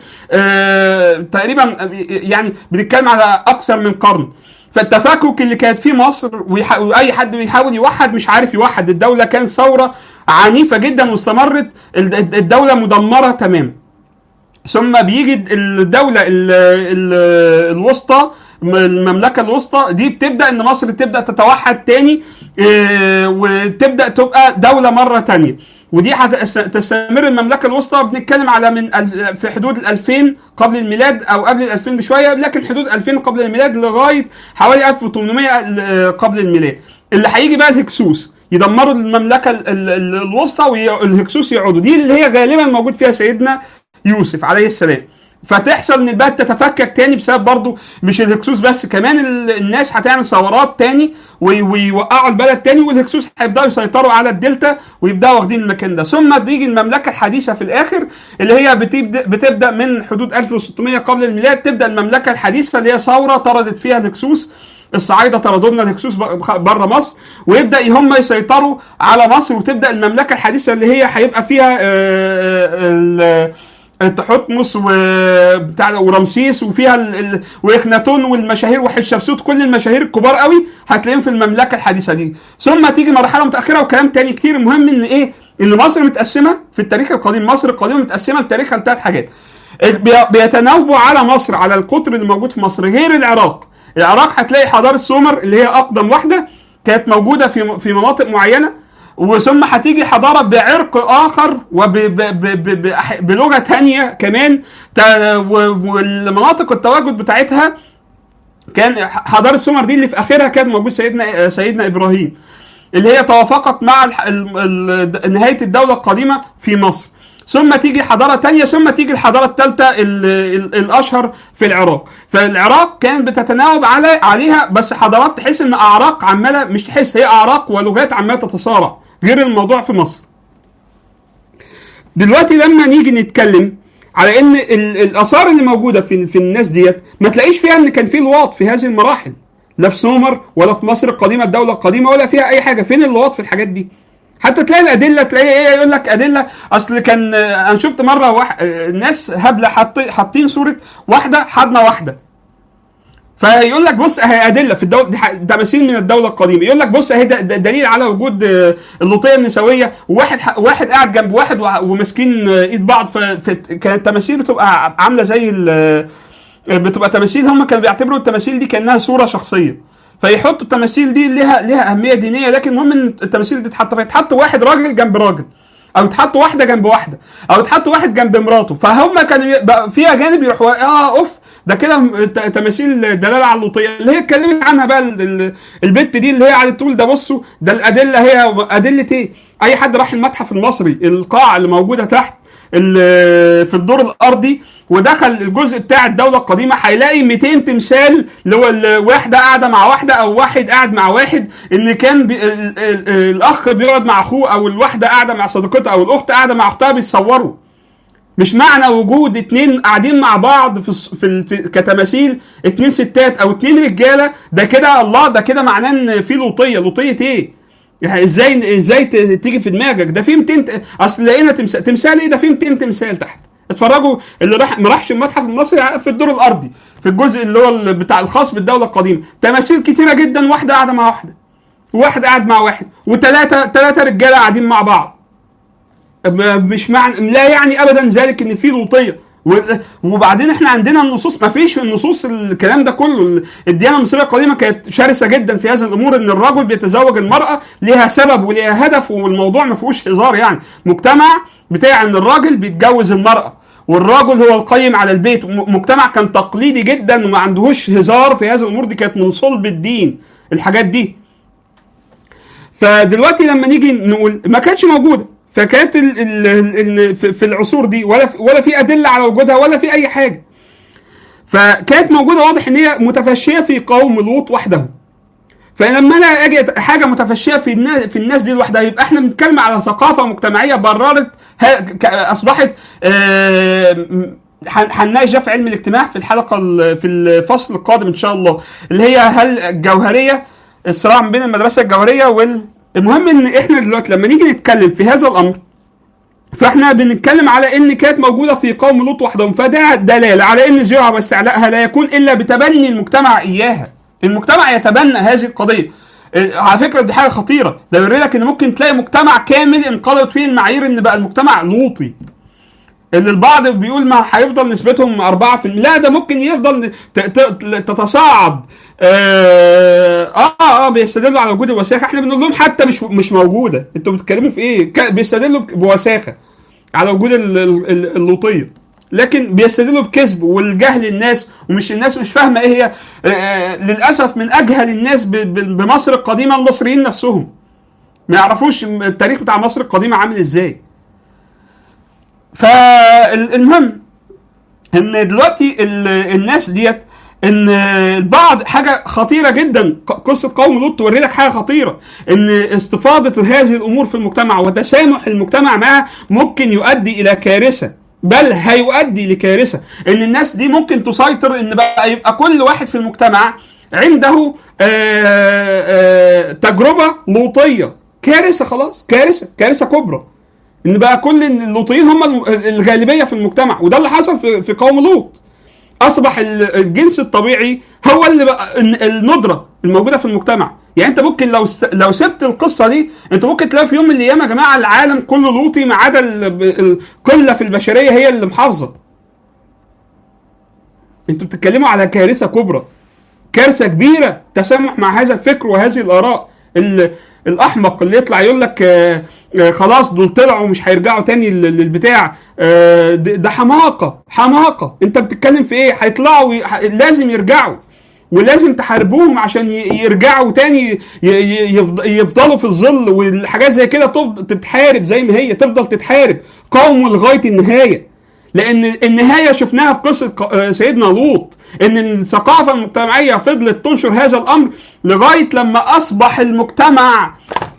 A: آه تقريبا يعني بنتكلم على اكثر من قرن فالتفكك اللي كانت فيه مصر ويح- واي حد بيحاول يوحد مش عارف يوحد الدوله كان ثوره عنيفه جدا واستمرت الد- الدوله مدمره تماما ثم بيجي الدوله ال ال الوسطى المملكه الوسطى دي بتبدا ان مصر تبدا تتوحد تاني آه، وتبدا تبقى دوله مره تانية ودي هتستمر المملكه الوسطى بنتكلم على من ال- في حدود ال 2000 قبل الميلاد او قبل ال 2000 بشويه لكن حدود 2000 قبل الميلاد لغايه حوالي 1800 ال- قبل الميلاد اللي هيجي بقى الهكسوس يدمروا المملكه ال- ال- ال- الوسطى والهكسوس يقعدوا دي اللي هي غالبا موجود فيها سيدنا يوسف عليه السلام فتحصل ان البلد تتفكك تاني بسبب برضو مش الهكسوس بس كمان ال- الناس هتعمل ثورات تاني وي- ويوقعوا البلد تاني والهكسوس هيبداوا يسيطروا على الدلتا ويبداوا واخدين المكان ده ثم تيجي المملكه الحديثه في الاخر اللي هي بتبدا بتبدا من حدود 1600 قبل الميلاد تبدا المملكه الحديثه اللي هي ثوره طردت فيها الهكسوس الصعايده طردوا لنا الهكسوس بره مصر ويبدا هم يسيطروا على مصر وتبدا المملكه الحديثه اللي هي هيبقى فيها آه، ال- تحتمس وبتاع ده ورمسيس وفيها ال... ال... واخناتون والمشاهير وحتشبسوت كل المشاهير الكبار قوي هتلاقيهم في المملكه الحديثه دي ثم تيجي مرحله متاخره وكلام تاني كتير المهم ان ايه ان مصر متقسمه في التاريخ القديم مصر القديمه متقسمه لتاريخها لثلاث حاجات بي- بيتناوبوا على مصر على القطر اللي موجود في مصر غير العراق العراق هتلاقي حضاره سومر اللي هي اقدم واحده كانت موجوده في في مناطق معينه وثم هتيجي حضاره بعرق اخر وبلغه ثانيه كمان والمناطق التواجد بتاعتها كان حضاره سومر دي اللي في اخرها كان موجود سيدنا سيدنا ابراهيم اللي هي توافقت مع نهايه الدوله القديمه في مصر ثم تيجي حضارة تانية ثم تيجي الحضارة الثالثة الأشهر في العراق فالعراق كان بتتناوب على عليها بس حضارات تحس إن أعراق عمالة مش تحس هي أعراق ولغات عمالة تتصارع غير الموضوع في مصر دلوقتي لما نيجي نتكلم على ان الاثار اللي موجوده في في الناس ديت ما تلاقيش فيها ان كان في لواط في هذه المراحل لا في سومر ولا في مصر القديمه الدوله القديمه ولا فيها اي حاجه فين اللواط في الحاجات دي حتى تلاقي الادله تلاقي ايه يقول لك ادله اصل كان انا شفت مره واحد ناس هبله حاطين صوره واحده حضنه واحده فيقول لك بص اهي ادله في الدوله دي تماثيل من الدوله القديمه يقول لك بص اهي دليل على وجود اللوطيه النسويه وواحد واحد قاعد جنب واحد وماسكين ايد بعض فكانت التماثيل بتبقى عامله زي بتبقى تماثيل هم كانوا بيعتبروا التماثيل دي كانها صوره شخصيه فيحطوا التماثيل دي لها لها اهميه دينيه لكن المهم ان التماثيل دي تتحط فيتحط واحد راجل جنب راجل او تحط واحده جنب واحده او تحط واحد جنب مراته فهم كانوا في اجانب يروحوا اه اوف ده كده تماثيل دلاله على اللوطيه اللي هي اتكلمت عنها بقى البت دي اللي هي قعدت تقول ده بصوا ده الادله هي ادله ايه؟ اي حد راح المتحف المصري القاعه اللي موجوده تحت في الدور الارضي ودخل الجزء بتاع الدوله القديمه هيلاقي 200 تمثال اللي هو واحده قاعده مع واحده او واحد قاعد مع واحد ان كان بي ال ال الاخ بيقعد مع اخوه او الواحده قاعده مع صديقتها او الاخت قاعده مع اختها بيتصوروا مش معنى وجود اتنين قاعدين مع بعض في, في كتماثيل اتنين ستات او اتنين رجاله ده كده الله ده كده معناه ان في لوطيه لوطيه ايه؟ يعني ازاي ازاي تيجي في دماغك ده في 200 اصل لقينا تمثال تمثال ايه ده في 200 تمثال تحت اتفرجوا اللي راح ما راحش المتحف المصري في الدور الارضي في الجزء اللي هو بتاع الخاص بالدوله القديمه تماثيل كتيره جدا واحده قاعده مع واحده وواحد قاعد مع واحد وثلاثه ثلاثه رجاله قاعدين مع بعض مش معنى لا يعني ابدا ذلك ان في لوطيه وبعدين احنا عندنا النصوص ما فيش في النصوص الكلام ده كله الديانه المصريه القديمه كانت شرسه جدا في هذه الامور ان الرجل بيتزوج المراه ليها سبب وليها هدف والموضوع ما فيهوش هزار يعني مجتمع بتاع ان الراجل بيتجوز المراه والراجل هو القيم على البيت مجتمع كان تقليدي جدا وما عندهوش هزار في هذه الامور دي كانت من صلب الدين الحاجات دي فدلوقتي لما نيجي نقول ما كانتش موجوده فكانت ال ال في العصور دي ولا ولا في ادله على وجودها ولا في اي حاجه فكانت موجوده واضح ان هي متفشيه في قوم لوط وحده فلما انا اجي حاجه متفشيه في الناس في الناس دي لوحدها يبقى احنا بنتكلم على ثقافه مجتمعيه بررت اصبحت هنناقش في علم الاجتماع في الحلقه في الفصل القادم ان شاء الله اللي هي هل الجوهريه الصراع بين المدرسه الجوهريه وال المهم ان احنا دلوقتي لما نيجي نتكلم في هذا الامر فاحنا بنتكلم على ان كانت موجوده في قوم لوط وحدهم فده دلاله على ان زيارها واستعلاءها لا يكون الا بتبني المجتمع اياها المجتمع يتبنى هذه القضيه على فكره دي حاجه خطيره ده يوري لك ان ممكن تلاقي مجتمع كامل انقلبت فيه المعايير ان بقى المجتمع لوطي اللي البعض بيقول ما هيفضل نسبتهم 4% لا ده ممكن يفضل تتصاعد آه, اه اه بيستدلوا على وجود الوساخه احنا بنقول لهم حتى مش مش موجوده انتوا بتتكلموا في ايه بيستدلوا بوساخه على وجود اللوطيه لكن بيستدلوا بكذب والجهل الناس ومش الناس مش فاهمه ايه هي آه للاسف من اجهل الناس بمصر القديمه المصريين نفسهم ما يعرفوش التاريخ بتاع مصر القديمه عامل ازاي فالمهم ان دلوقتي الناس ديت ان البعض حاجه خطيره جدا قصه قوم لوط توري لك حاجه خطيره ان استفاضه هذه الامور في المجتمع وتسامح المجتمع معها ممكن يؤدي الى كارثه بل هيؤدي لكارثه ان الناس دي ممكن تسيطر ان بقى يبقى كل واحد في المجتمع عنده آآ آآ تجربه لوطيه كارثه خلاص كارثه كارثه كبرى ان بقى كل اللوطيين هم الغالبيه في المجتمع وده اللي حصل في, في قوم لوط اصبح الجنس الطبيعي هو اللي بقى الندره الموجوده في المجتمع يعني انت ممكن لو لو سبت القصه دي انت ممكن تلاقي في يوم من الايام يا جماعه العالم كله لوطي ما عدا القله في البشريه هي اللي محافظه انتوا بتتكلموا على كارثه كبرى كارثه كبيره تسامح مع هذا الفكر وهذه الاراء ال- الاحمق اللي يطلع يقول لك آه، آه، خلاص دول طلعوا مش هيرجعوا تاني لل- للبتاع آه، ده ده حماقه حماقه انت بتتكلم في ايه هيطلعوا ي- ح- لازم يرجعوا ولازم تحاربوهم عشان ي- يرجعوا تاني ي- ي- يفض- يفضلوا في الظل والحاجات زي كده تفضل تتحارب زي ما هي تفضل تتحارب قاوموا لغايه النهايه لان النهايه شفناها في قصه ق- آه، سيدنا لوط ان الثقافه المجتمعيه فضلت تنشر هذا الامر لغايه لما اصبح المجتمع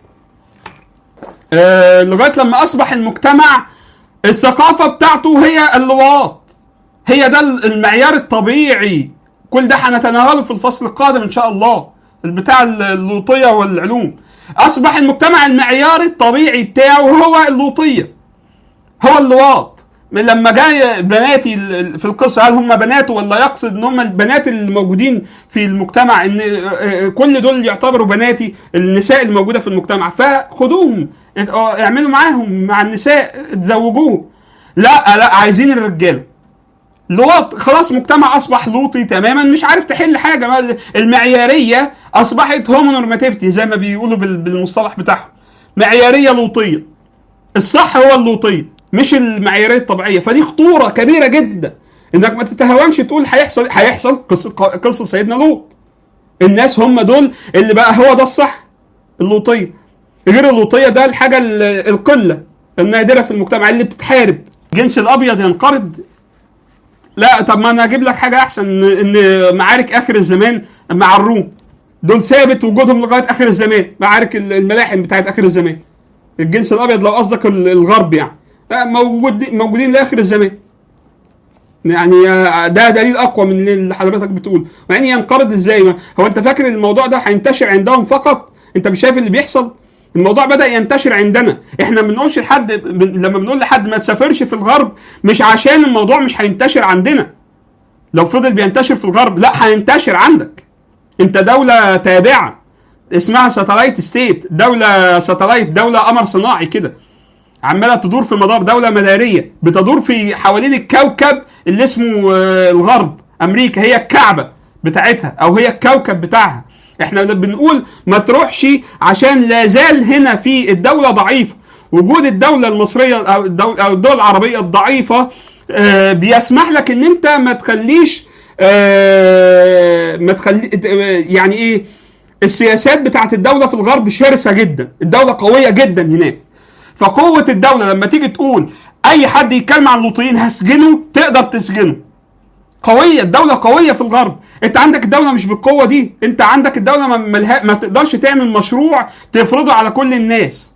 A: آه، لغايه لما اصبح المجتمع الثقافه بتاعته هي اللواط هي ده المعيار الطبيعي كل ده هنتناوله في الفصل القادم ان شاء الله البتاع اللوطيه والعلوم اصبح المجتمع المعيار الطبيعي بتاعه هو اللوطيه هو اللواط لما جاي بناتي ال- ال- في القصه هل هم بناته ولا يقصد ان هم البنات اللي موجودين في المجتمع ان آه، آه، كل دول يعتبروا بناتي النساء اللي موجوده في المجتمع فخدوهم ات- آه، اعملوا معاهم مع النساء اتزوجوهم لا لا عايزين الرجاله لواط خلاص مجتمع اصبح لوطي تماما مش عارف تحل حاجه ما ال- المعياريه اصبحت هومونورماتيفتي زي ما بيقولوا بال- بالمصطلح بتاعهم معياريه لوطيه الصح هو اللوطيه مش المعياريه الطبيعيه فدي خطوره كبيره جدا انك ما تتهاونش تقول هيحصل هيحصل قصه قصه سيدنا لوط الناس هم دول اللي بقى هو ده الصح اللوطيه غير اللوطيه ده الحاجه ال- القله النادره في المجتمع اللي بتتحارب الجنس الابيض ينقرض لا طب ما انا اجيب لك حاجه احسن ان إن معارك اخر الزمان مع الروم دول ثابت وجودهم لغايه اخر الزمان معارك ال- الملاحم بتاعت اخر الزمان الجنس الابيض لو قصدك ال- الغرب يعني آه، موجود موجودين لاخر الزمان يعني آه، ده دليل اقوى من اللي حضرتك بتقول يعني ينقرض ازاي ما هو انت فاكر الموضوع ده هينتشر عندهم فقط انت مش شايف اللي بيحصل الموضوع بدا ينتشر عندنا احنا ما بنقولش لحد ب- لما بنقول لحد ما تسافرش في الغرب مش عشان الموضوع مش هينتشر عندنا لو فضل بينتشر في الغرب لا هينتشر عندك انت دولة تابعة اسمها ساتلايت ستيت دولة ساتلايت دولة قمر صناعي كده عمالة تدور في مدار دولة مدارية بتدور في حوالين الكوكب اللي اسمه آه، الغرب امريكا هي الكعبة بتاعتها او هي الكوكب بتاعها احنا اللي بنقول ما تروحش عشان لا زال هنا في الدولة ضعيفة وجود الدولة المصرية او الدولة, أو الدول العربية الضعيفة آه، بيسمح لك ان انت ما تخليش آه، ما تخلي يعني ايه السياسات بتاعت الدولة في الغرب شرسة جدا الدولة قوية جدا هناك فقوة الدولة لما تيجي تقول أي حد يتكلم عن اللوطيين هسجنه تقدر تسجنه قوية الدولة قوية في الغرب انت عندك الدولة مش بالقوة دي انت عندك الدولة ما, ملها ما تقدرش تعمل مشروع تفرضه على كل الناس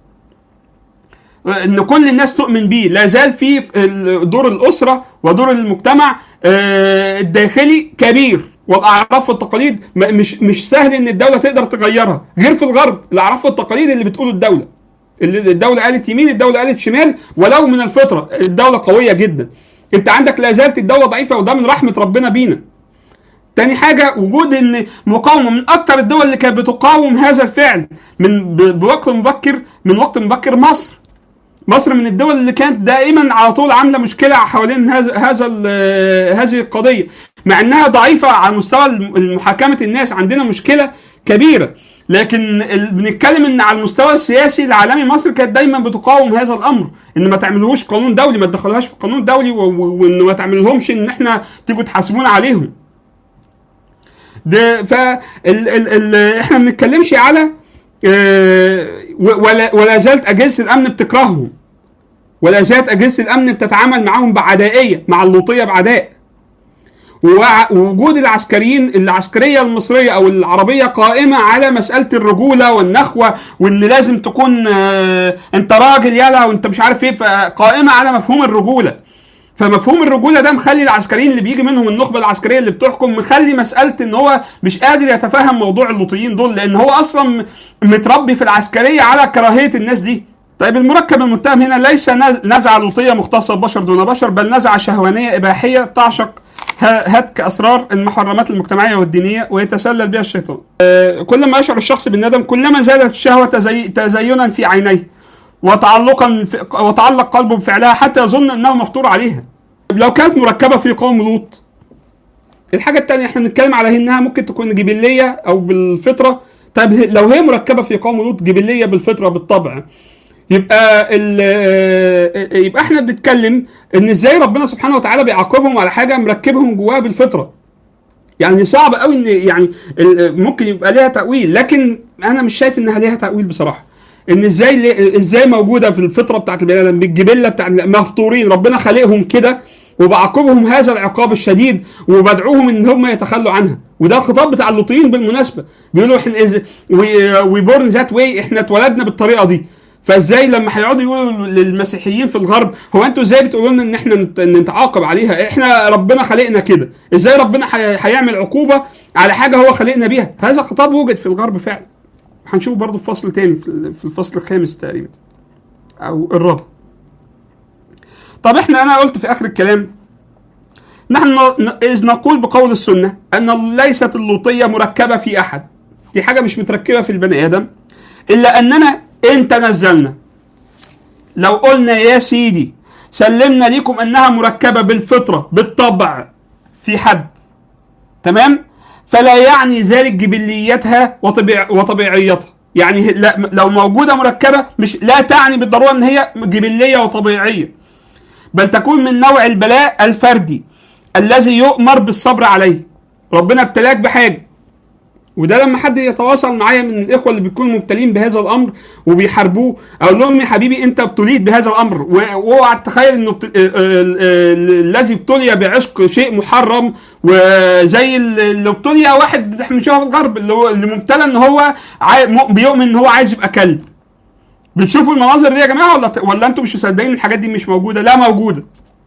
A: ان كل الناس تؤمن بيه لا زال في ال- دور الاسره ودور المجتمع آه، الداخلي كبير والاعراف والتقاليد م- مش مش سهل ان الدوله تقدر تغيرها غير في الغرب الاعراف والتقاليد اللي بتقوله الدوله اللي الدوله قالت يمين الدوله قالت شمال ولو من الفطره الدوله قويه جدا انت عندك لا زالت الدوله ضعيفه وده من رحمه ربنا بينا تاني حاجة وجود ان مقاومة من اكتر الدول اللي كانت بتقاوم هذا الفعل من ب- بوقت مبكر من وقت مبكر مصر مصر من الدول اللي كانت دائما على طول عامله مشكله حوالين هذا هذا ال- هذه القضيه مع انها ضعيفه على مستوى الم- محاكمه الناس عندنا مشكله كبيره لكن ال- بنتكلم ان على المستوى السياسي العالمي مصر كانت دايما بتقاوم هذا الامر ان ما تعملوش قانون دولي ما تدخلوهاش في القانون الدولي و- و- وان ما تعملهمش ان احنا تيجوا تحاسبونا عليهم ده ف ال ال ال احنا ما بنتكلمش على آه، و- ولا ولا زالت اجهزه الامن بتكرههم ولا زالت اجهزه الامن بتتعامل معاهم بعدائيه مع اللوطيه بعداء ووع- ووجود العسكريين العسكريه المصريه او العربيه قائمه على مساله الرجوله والنخوه وان لازم تكون آه، انت راجل يلا وانت مش عارف ايه فقائمه على مفهوم الرجوله فمفهوم الرجوله ده مخلي العسكريين اللي بيجي منهم النخبه العسكريه اللي بتحكم مخلي مساله ان هو مش قادر يتفهم موضوع اللوطيين دول لان هو اصلا م- متربي في العسكريه على كراهيه الناس دي طيب المركب المتهم هنا ليس نز- نزعه لوطيه مختصه ببشر دون بشر بل نزعه شهوانيه اباحيه تعشق ه- هتك اسرار المحرمات المجتمعيه والدينيه ويتسلل بها الشيطان. آه، كلما يشعر الشخص بالندم كلما زادت الشهوه تزي... تزينا في عينيه وتعلقا في... وتعلق قلبه بفعلها حتى يظن انه مفطور عليها. لو كانت مركبه في قوم لوط الحاجه الثانيه احنا بنتكلم على انها ممكن تكون جبليه او بالفطره طب لو هي مركبه في قوم لوط جبليه بالفطره بالطبع يبقى ال- يبقى احنا بنتكلم ان ازاي ربنا سبحانه وتعالى بيعاقبهم على حاجه مركبهم جواها بالفطره يعني صعب قوي ان يعني ال- ممكن يبقى ليها تاويل لكن انا مش شايف انها ليها تاويل بصراحه ان ازاي ليه- ازاي موجوده في الفطره بتاعت البني ادم بالجبله بتاعت مفطورين ربنا خالقهم كده وبعاقبهم هذا العقاب الشديد وبدعوهم ان هم يتخلوا عنها وده الخطاب بتاع اللوطيين بالمناسبه بيقولوا احنا وي بورن ذات واي احنا اتولدنا بالطريقه دي فازاي لما هيقعدوا يقولوا للمسيحيين في الغرب هو انتوا ازاي بتقولوا لنا ان احنا نت- نتعاقب عليها احنا ربنا خلقنا كده ازاي ربنا هي- هيعمل عقوبه على حاجه هو خلقنا بيها هذا خطاب وجد في الغرب فعلا هنشوف برضه في فصل تاني في ال- في الفصل الخامس تقريبا او الرابع طب احنا انا قلت في اخر الكلام نحن ن- اذ نقول بقول السنه ان ليست اللوطيه مركبه في احد دي حاجه مش متركبه في البني ادم الا اننا ان تنزلنا لو قلنا يا سيدي سلمنا لكم انها مركبه بالفطره بالطبع في حد تمام فلا يعني ذلك جبليتها وطبيع وطبيعيتها يعني لا لو موجوده مركبه مش لا تعني بالضروره ان هي جبليه وطبيعيه بل تكون من نوع البلاء الفردي الذي يؤمر بالصبر عليه ربنا ابتلاك بحاجه وده لما حد يتواصل معايا من الاخوه اللي بيكونوا مبتلين بهذا الامر وبيحاربوه اقول لهم يا حبيبي انت ابتليت بهذا الامر و- واوعى تتخيل انه بت- آه، آه، آه، الذي ابتلي بعشق شيء محرم وزي ال- اللي ابتلي واحد احنا بنشوفه في الغرب اللي هو اللي مبتلى ان هو عاي- م- بيؤمن ان هو عايز يبقى كلب بتشوفوا المناظر دي يا جماعه ولا ولا انتم مش مصدقين الحاجات دي مش موجوده لا موجوده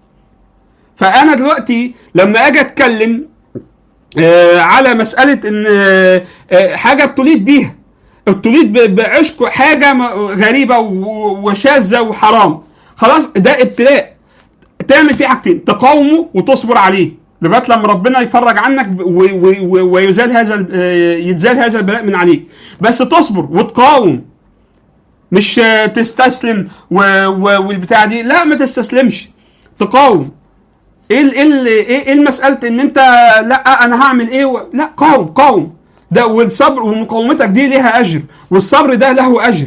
A: فانا دلوقتي لما اجي اتكلم آه، على مساله ان آه، آه، حاجه ابتليت بيها ابتليت ب- بعشق حاجه م- غريبه و- وشاذه وحرام خلاص ده ابتلاء تعمل فيه حاجتين تقاومه وتصبر عليه لغايه لما ربنا يفرج عنك ب- و- و- و- ويزال هذا ال- آه، يتزال هذا البلاء من عليك بس تصبر وتقاوم مش آه، تستسلم و- و- والبتاع دي لا ما تستسلمش تقاوم ايه ال- ايه ال- ايه إيه المساله ان انت لا انا هعمل ايه و... لا قاوم قاوم ده والصبر ومقاومتك دي ليها اجر والصبر ده له اجر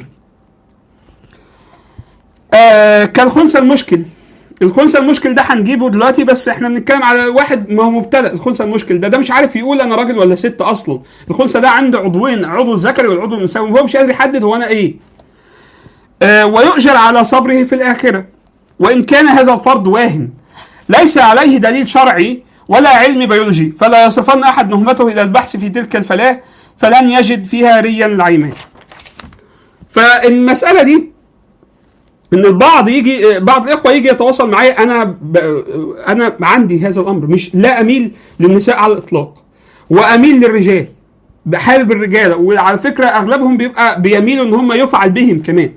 A: آه كالخنثى المشكل الخنثى المشكل ده هنجيبه دلوقتي بس احنا بنتكلم على واحد ما هو مبتلى الخنثى المشكل ده ده مش عارف يقول انا راجل ولا ست اصلا الخنثى ده عنده عضوين عضو الذكري والعضو الانثوي وهو مش قادر يحدد هو انا ايه آه ويؤجر على صبره في الاخره وان كان هذا الفرض واهن ليس عليه دليل شرعي ولا علم بيولوجي فلا يصفن احد نهمته الى البحث في تلك الفلاه فلن يجد فيها ريا لعيمان فالمساله دي ان البعض يجي بعض الاخوه يجي يتواصل معايا انا ب... انا عندي هذا الامر مش لا اميل للنساء على الاطلاق واميل للرجال بحارب الرجاله وعلى فكره اغلبهم بيبقى بيميلوا ان هم يفعل بهم كمان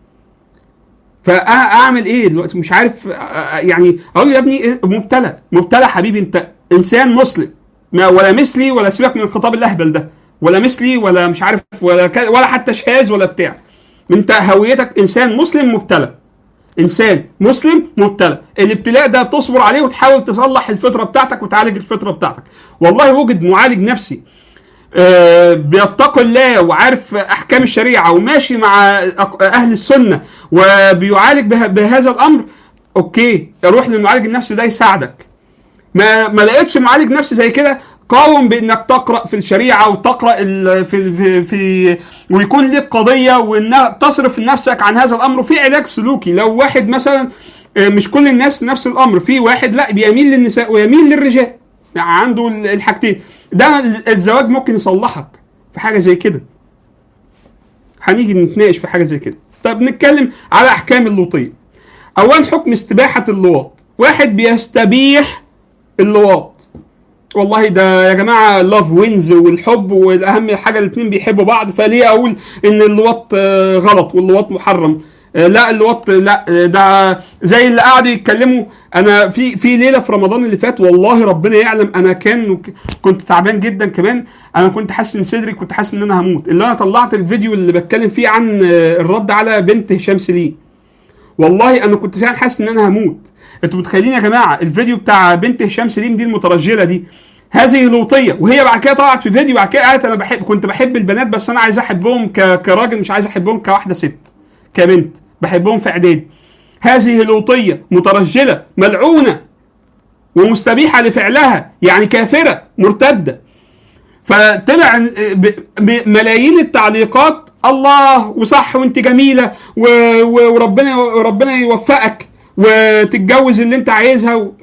A: فاعمل ايه دلوقتي مش عارف آه، آه، يعني اقول له يا ابني إيه؟ مبتلى مبتلى حبيبي انت انسان مسلم ما ولا مثلي ولا سيبك من الخطاب الاهبل ده ولا مثلي ولا مش عارف ولا ك... ولا حتى شاذ ولا بتاع انت هويتك انسان مسلم مبتلى انسان مسلم مبتلى الابتلاء ده تصبر عليه وتحاول تصلح الفطره بتاعتك وتعالج الفطره بتاعتك والله وجد معالج نفسي آه، بيتقي الله وعارف احكام الشريعه وماشي مع أق- اهل السنه وبيعالج به- بهذا الامر اوكي روح للمعالج النفسي ده يساعدك ما ما لقيتش معالج نفسي زي كده قاوم بانك تقرا في الشريعه وتقرا ال- في في, في ويكون لك قضيه وان تصرف نفسك عن هذا الامر وفي علاج سلوكي لو واحد مثلا آه، مش كل الناس نفس الامر في واحد لا بيميل للنساء ويميل للرجال يعني عنده ال- الحاجتين ده ال- الزواج ممكن يصلحك في حاجه زي كده هنيجي نتناقش في حاجه زي كده طب نتكلم على احكام اللوطيه اولا حكم استباحه اللواط واحد بيستبيح اللواط والله ده يا جماعه لاف وينز والحب والاهم حاجه الاثنين بيحبوا بعض فليه اقول ان اللواط آه، غلط واللواط محرم آه، لا اللواط لا آه، ده زي اللي قعدوا يتكلموا انا في في ليله في رمضان اللي فات والله ربنا يعلم انا كان كنت تعبان جدا كمان انا كنت حاسس ان صدري كنت حاسس ان انا هموت اللي انا طلعت الفيديو اللي بتكلم فيه عن آه، الرد على بنت هشام سليم والله انا كنت فعلا حاسس ان انا هموت انتوا متخيلين يا جماعه الفيديو بتاع بنت هشام سليم دي المترجله دي هذه لوطيه وهي بعد كده طلعت في فيديو بعد كده قالت انا بحب كنت بحب البنات بس انا عايز احبهم ك... كراجل مش عايز احبهم كواحده ست كبنت بحبهم في اعدادي هذه لوطيه مترجله ملعونه ومستبيحه لفعلها يعني كافره مرتده فطلع ب- ب- ملايين التعليقات الله وصح وانت جميله و... و... وربنا وربنا يوفقك وتتجوز اللي انت عايزها و...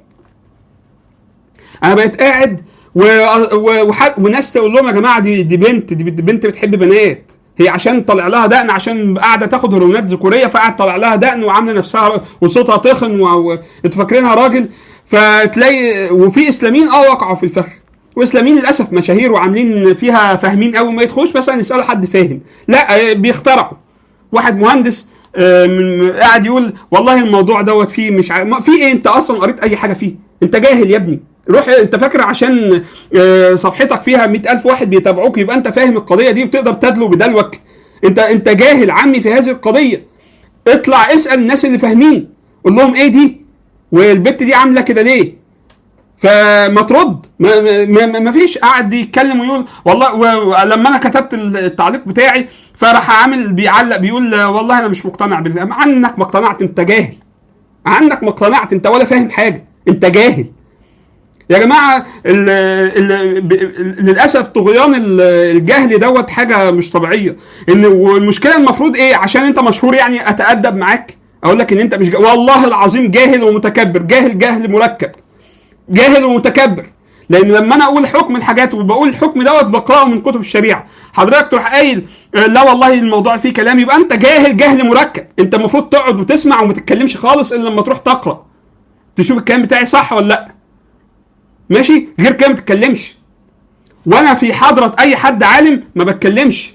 A: انا بقيت قاعد و... و... وح... وناس تقول لهم يا جماعه دي دي بنت دي بنت بتحب بنات هي عشان طلع لها دقن عشان قاعده تاخد هرمونات ذكوريه فقعد طلع لها دقن وعامله نفسها وصوتها تخن و... و... انتوا فاكرينها راجل فتلاقي وفي اسلاميين اه وقعوا في الفخ واسلاميين للاسف مشاهير وعاملين فيها فاهمين قوي ما يدخلوش مثلا يسالوا حد فاهم لا آه، بيخترعوا واحد مهندس آه، من قاعد يقول والله الموضوع دوت فيه مش عارف ما- في ايه انت اصلا قريت اي حاجه فيه انت جاهل يا ابني روح انت فاكر عشان آه، صفحتك فيها مئة ألف واحد بيتابعوك يبقى انت فاهم القضيه دي وتقدر تدلو بدلوك انت انت جاهل عمي في هذه القضيه اطلع اسال الناس اللي فاهمين قول لهم ايه دي والبت دي عامله كده ليه فما ترد ما, ما, ما, ما فيش قاعد يتكلم ويقول والله و- ولما انا كتبت التعليق بتاعي فراح عامل بيعلق بيقول والله انا مش مقتنع بالله عنك ما اقتنعت انت جاهل عنك ما اقتنعت انت ولا فاهم حاجه انت جاهل يا جماعه ال ال ب- للاسف طغيان ال- الجهل دوت حاجه مش طبيعيه ان والمشكله المفروض ايه عشان انت مشهور يعني اتادب معاك اقول لك ان انت مش جا... والله العظيم جاهل ومتكبر جاهل جهل مركب جاهل ومتكبر لان لما انا اقول حكم الحاجات وبقول الحكم دوت بقراه من كتب الشريعه حضرتك تروح قايل آه، لا والله الموضوع فيه كلام يبقى انت جاهل جهل مركب انت المفروض تقعد وتسمع وما تتكلمش خالص الا لما تروح تقرا تشوف الكلام بتاعي صح ولا لا ماشي غير كده ما تتكلمش وانا في حضره اي حد عالم ما بتكلمش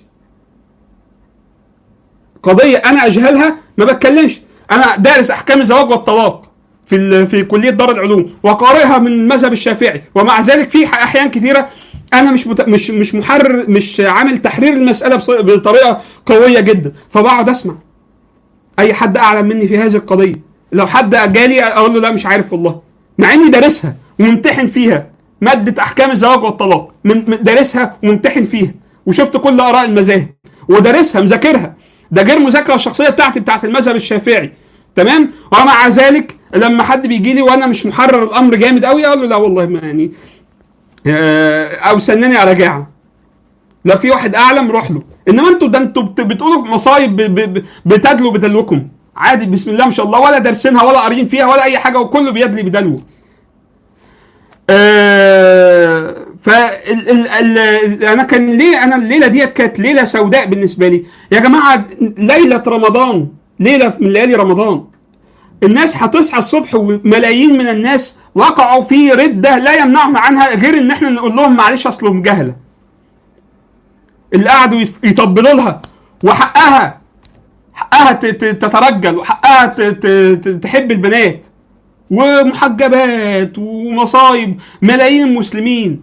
A: قضيه انا اجهلها ما بتكلمش انا دارس احكام الزواج والطلاق في ال- في كليه دار العلوم وقارئها من المذهب الشافعي ومع ذلك في ح- احيان كثيره انا مش مت... مش مش محرر مش عامل تحرير المساله بص... بطريقه قويه جدا فبقعد اسمع اي حد اعلم مني في هذه القضيه لو حد جالي اقول له لا مش عارف والله مع اني دارسها وممتحن فيها ماده احكام الزواج والطلاق من من- دارسها وممتحن فيها وشفت كل اراء المذاهب ودارسها مذاكرها ده غير مذاكره الشخصيه بتاعتي بتاعت المذهب الشافعي تمام ومع ذلك لما حد بيجي لي وانا مش محرر الامر جامد قوي اقول له لا والله ما يعني آه، او سنني اراجعها لا في واحد اعلم روح له انما انتوا ده انتوا بت- بتقولوا في مصايب ب- ب- ب- بتدلوا بدلوكم عادي بسم الله ما شاء الله ولا دارسينها ولا قاريين فيها ولا اي حاجه وكله بيدلي بدلوه آه ف ال ال ال انا كان ليه انا الليله ديت كانت ليله سوداء بالنسبه لي يا جماعه ليله رمضان ليله من ليالي رمضان الناس هتصحى الصبح وملايين من الناس وقعوا في رده لا يمنعهم عنها غير ان احنا نقول لهم معلش اصلهم جهله اللي قعدوا يس- يطبلوا لها وحقها حقها ت- ت- تترجل وحقها ت- ت- ت- تحب البنات ومحجبات ومصايب ملايين مسلمين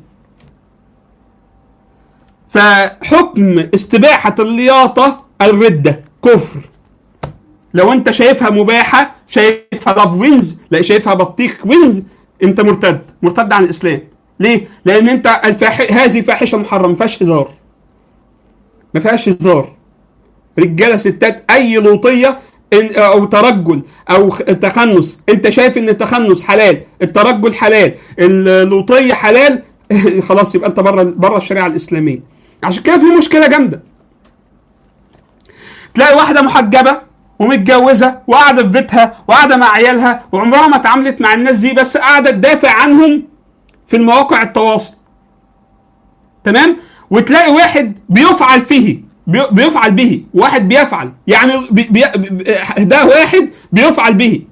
A: فحكم استباحة اللياطة الردة كفر لو انت شايفها مباحة شايفها لاف وينز لا شايفها بطيخ وينز انت مرتد مرتد عن الاسلام ليه؟ لان انت الفاح... هذه فاحشة محرمة ما فيهاش هزار ما فيهاش هزار رجاله ستات اي لوطيه إن او ترجل او خ- تخنس انت شايف ان التخنس حلال الترجل حلال اللوطيه حلال خلاص يبقى انت بره بره الشريعه الاسلاميه عشان كده في مشكله جامده تلاقي واحده محجبه ومتجوزه وقاعده في بيتها وقاعده مع عيالها وعمرها ما اتعاملت مع الناس دي بس قاعده تدافع عنهم في المواقع التواصل تمام وتلاقي واحد بيفعل فيه بي- بيفعل به واحد بيفعل يعني بي بي بي- ده واحد بيفعل به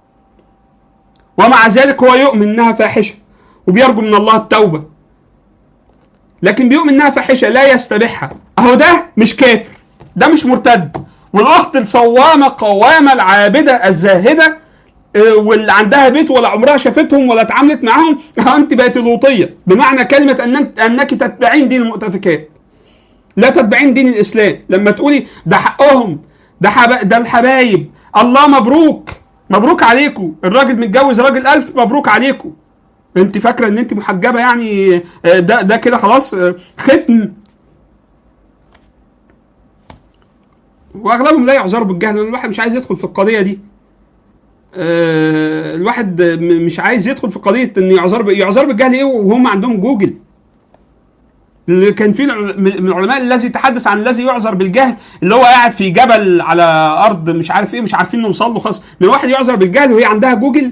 A: ومع ذلك هو يؤمن انها فاحشه وبيرجو من الله التوبه لكن بيؤمن انها فاحشه لا يستبيحها اهو ده مش كافر ده مش مرتد والاخت الصوامه قوامه العابده الزاهده آه، واللي عندها بيت ولا عمرها شافتهم ولا اتعاملت معاهم ها انت بقت لوطيه بمعنى كلمه انك انك تتبعين دين المؤتفكات لا تتبعين دين الاسلام لما تقولي ده حقهم ده حب... ده الحبايب الله مبروك مبروك عليكم الراجل متجوز راجل ألف مبروك عليكم انت فاكره ان انت محجبه يعني آه، ده ده كده خلاص آه، ختم واغلبهم لا يعذروا بالجهل لان الواحد مش عايز يدخل في القضيه دي آه، الواحد م- مش عايز يدخل في قضيه ان يعذر ب- يعذر بالجهل ايه وهم عندهم جوجل اللي كان في الع- من العلماء الذي تحدث عن الذي يعذر بالجهل اللي هو قاعد في جبل على ارض مش عارف ايه مش عارفين نوصل له خالص ان واحد يعذر بالجهل وهي عندها جوجل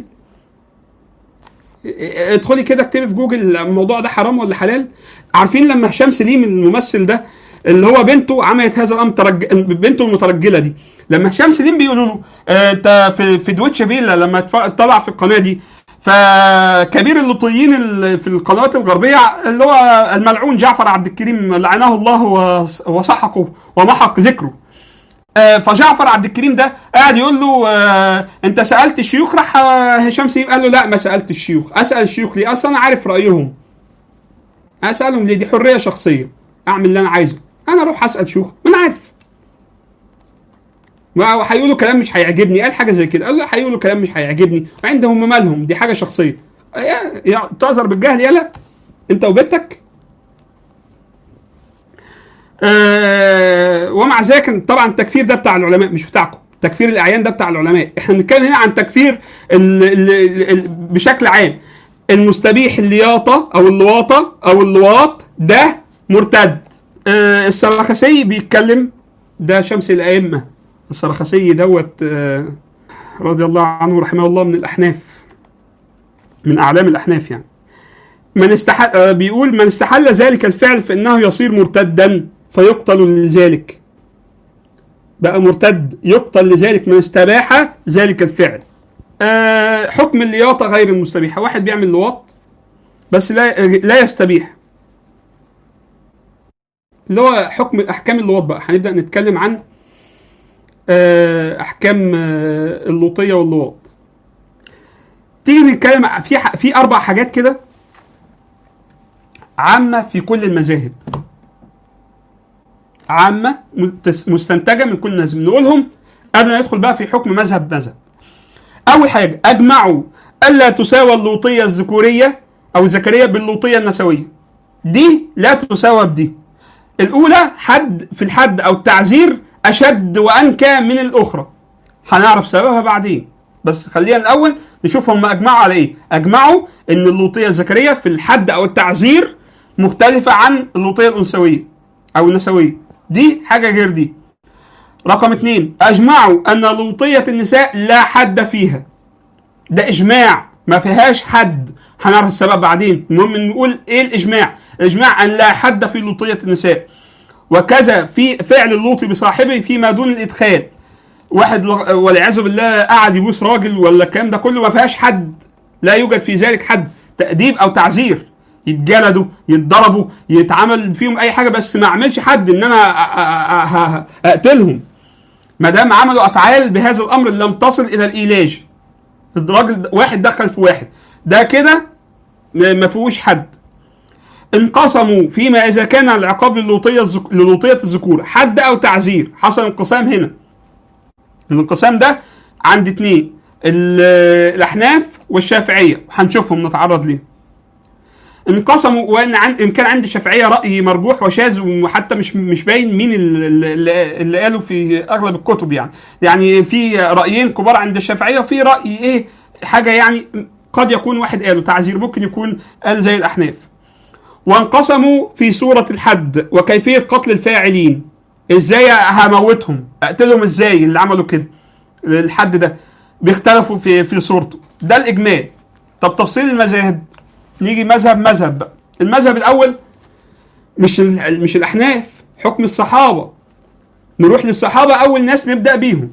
A: ادخلي كده اكتبي في جوجل الموضوع ده حرام ولا حلال عارفين لما هشام سليم الممثل ده اللي هو بنته عملت هذا الامر ترج... بنته المترجله دي لما هشام سليم بيقولوا له آه، انت في في دويتش فيلا لما اتف- طلع في القناه دي فكبير اللوطيين ال- في القنوات الغربيه اللي هو الملعون جعفر عبد الكريم لعنه الله وص- وسحقه ومحق ذكره آه، فجعفر عبد الكريم ده قاعد يقول له آه، انت سالت الشيوخ راح آه، هشام سليم قال له لا ما سالت الشيوخ اسال الشيوخ ليه اصلا انا عارف رايهم اسالهم ليه دي حريه شخصيه اعمل اللي انا عايزه انا اروح اسال شيوخ ما انا عارف وهيقولوا كلام مش هيعجبني قال حاجه زي كده قال له هيقولوا كلام مش هيعجبني عندهم مالهم دي حاجه شخصيه يا- يا- تعذر بالجهل يلا انت وبنتك آه ومع ذلك طبعا التكفير ده بتاع العلماء مش بتاعكم تكفير الاعيان ده بتاع العلماء احنا بنتكلم هنا عن تكفير ال ال ال ال بشكل عام المستبيح اللياطه او اللواطه او اللواط ده مرتد آه السرخسي بيتكلم ده شمس الائمه السرخسي دوت آه رضي الله عنه رحمه الله من الاحناف من اعلام الاحناف يعني من استحل آه، بيقول من استحل ذلك الفعل فانه يصير مرتدا فيقتل لذلك بقى مرتد يقتل لذلك من استباح ذلك الفعل آه حكم اللياطه غير المستبيحه واحد بيعمل لواط بس لا لا يستبيح اللي هو حكم احكام اللواط بقى هنبدا نتكلم عن آه احكام آه اللوطيه واللواط تيجي نتكلم ع- في ح- في اربع حاجات كده عامه في كل المذاهب عامه مستس- مستنتجه من كل مذهب نقولهم قبل ما ندخل بقى في حكم مذهب مذهب اول حاجه اجمعوا الا تساوى اللوطيه الذكوريه او الذكريه باللوطيه النسويه دي لا تساوى بدي الاولى حد في الحد او التعزير اشد وانكى من الاخرى هنعرف سببها بعدين بس خلينا الاول نشوف هم اجمعوا على ايه اجمعوا ان اللوطيه الذكريه في الحد او التعزير مختلفه عن اللوطيه الانثويه او النسويه دي حاجه غير دي رقم اثنين اجمعوا ان لوطيه النساء لا حد فيها ده اجماع ما فيهاش حد هنعرف السبب بعدين المهم نقول ايه الاجماع الاجماع ان لا حد في لوطيه النساء وكذا في فعل اللوط بصاحبه فيما دون الادخال واحد ل- والعياذ بالله قعد يبوس راجل ولا الكلام ده كله ما فيهاش حد لا يوجد في ذلك حد تأديب او تعزير يتجلدوا يتضربوا يتعمل فيهم اي حاجه بس ما اعملش حد ان انا أ- أ- أ- أ- اقتلهم ما دام عملوا افعال بهذا الامر لم تصل الى الايلاج الراجل د- واحد دخل في واحد ده كده ما ما فيهوش حد انقسموا فيما اذا كان العقاب للوطيه الزك... للوطيه الذكور حد او تعزير حصل انقسام هنا الانقسام ده عند اتنين ال- الاحناف والشافعيه هنشوفهم نتعرض ليه انقسموا وان عن ان كان عند الشافعيه راي مرجوح وشاذ وحتى مش مش باين مين اللي, اللي- اللي قالوا في اغلب الكتب يعني يعني في رايين كبار عند الشافعيه وفي راي ايه حاجه يعني قد يكون واحد قاله تعزير ممكن يكون قال زي الاحناف وانقسموا في سورة الحد وكيفية قتل الفاعلين ازاي هموتهم اقتلهم ازاي اللي عملوا كده الحد ده بيختلفوا في في صورته ده الاجمال طب تفصيل المذاهب نيجي مذهب مذهب بقى المذهب الاول مش ال- مش الاحناف حكم الصحابه نروح للصحابه اول ناس نبدا بيهم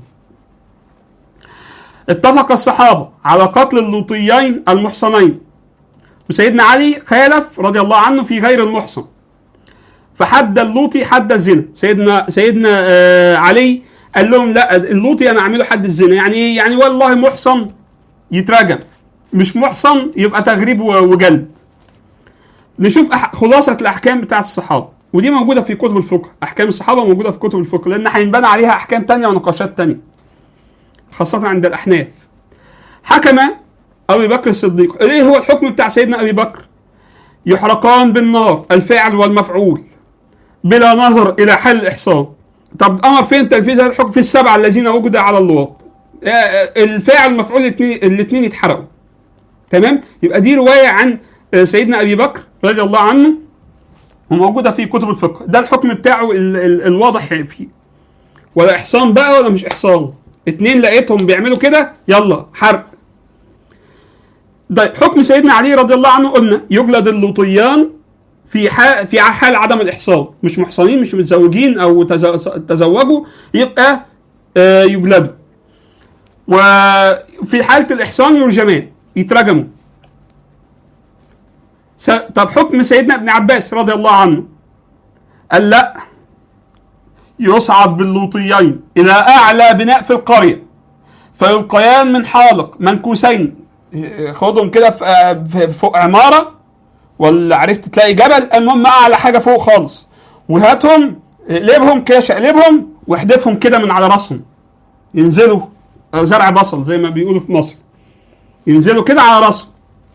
A: اتفق الصحابه على قتل اللوطيين المحصنين وسيدنا علي خالف رضي الله عنه في غير المحصن فحد اللوطي حد الزنا سيدنا سيدنا آه علي قال لهم لا اللوطي انا اعمله حد الزنا يعني ايه يعني والله محصن يترجم مش محصن يبقى تغريب و- وجلد نشوف أح- خلاصه الاحكام بتاعت الصحابه ودي موجوده في كتب الفقه احكام الصحابه موجوده في كتب الفقه لان هينبنى عليها احكام تانية ونقاشات تانية خاصه عند الاحناف حكم ابي بكر الصديق ايه هو الحكم بتاع سيدنا ابي بكر يحرقان بالنار الفاعل والمفعول بلا نظر الى حل الاحصان طب امر فين تنفيذ هذا الحكم في السبعه الذين وجد على اللواط آه، آه، الفاعل والمفعول الاثنين يتحرقوا تمام يبقى دي روايه عن آه، سيدنا ابي بكر رضي الله عنه وموجوده في كتب الفقه ده الحكم بتاعه ال ال الواضح فيه ولا احصان بقى ولا مش احصان اتنين لقيتهم بيعملوا كده يلا حرق طيب حكم سيدنا علي رضي الله عنه قلنا يجلد اللوطيان في حال في حال عدم الاحصان مش محصنين مش متزوجين او تزوجوا يبقى آه، يجلدوا وفي حاله الاحصان يرجمان يترجموا طب حكم سيدنا ابن عباس رضي الله عنه قال لا يصعد باللوطيين الى اعلى بناء في القريه فيلقيان من حالق منكوسين خدهم كده في فوق عماره ولا عرفت تلاقي جبل المهم اعلى حاجه فوق خالص وهاتهم اقلبهم كده شقلبهم واحدفهم كده من على راسهم ينزلوا زرع بصل زي ما بيقولوا في مصر ينزلوا كده على راسهم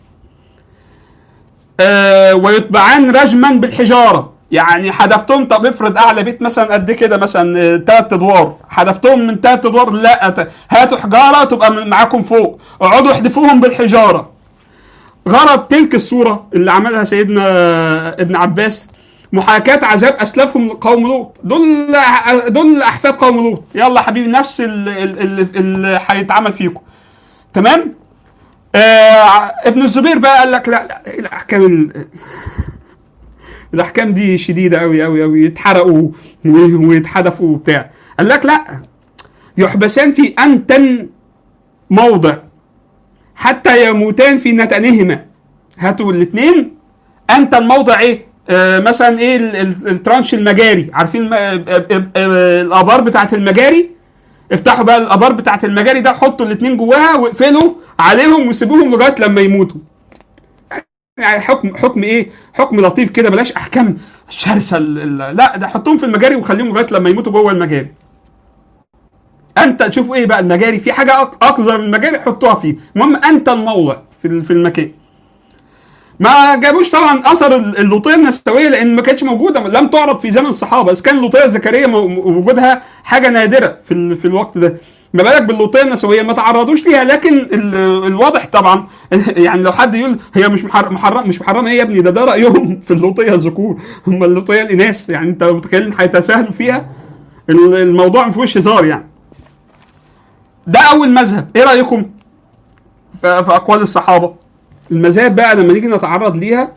A: آه ويتبعان رجما بالحجاره يعني حذفتهم طب افرض اعلى بيت مثلا قد كده مثلا ثلاث ادوار حذفتهم من ثلاث ادوار لا هاتوا حجاره تبقى معاكم فوق اقعدوا احذفوهم بالحجاره غرض تلك الصوره اللي عملها سيدنا ابن عباس محاكاة عذاب اسلافهم قوم لوط دول دول احفاد قوم لوط يلا حبيبي نفس اللي هيتعمل فيكم تمام آه ابن الزبير بقى قال لك لا لا الاحكام الاحكام دي شديده قوي قوي قوي يتحرقوا ويتحدفوا وبتاع قال لك لا يحبسان في انتن موضع حتى يموتان في نتنهما هاتوا الاثنين انتن موضع ايه آه مثلا ايه الترانش المجاري عارفين آه، آه، الابار بتاعت المجاري افتحوا بقى الابار بتاعت المجاري ده حطوا الاثنين جواها واقفلوا عليهم وسيبوهم لغايه لما يموتوا يعني حكم حكم ايه حكم لطيف كده بلاش احكام شرسه لا ده حطهم في المجاري وخليهم لغايه لما يموتوا جوه المجاري انت تشوفوا ايه بقى المجاري في حاجه اقذر من المجاري حطوها فيه المهم انت الموضع في في المكان ما جابوش طبعا اثر اللوطيه النسويه لان ما كانتش موجوده لم تعرض في زمن الصحابه اذا كان اللوطيه الذكريه وجودها حاجه نادره في في الوقت ده ما بالك باللوطيه النسويه ما تعرضوش ليها لكن الواضح طبعا يعني لو حد يقول هي مش محرم, محرم مش محرمه ايه يا ابني ده ده رايهم في اللوطيه الذكور هم اللوطيه الاناث يعني انت متخيل هيتساهلوا فيها الموضوع ما فيهوش هزار يعني ده اول مذهب ايه رايكم في, في اقوال الصحابه المذاهب بقى لما نيجي نتعرض ليها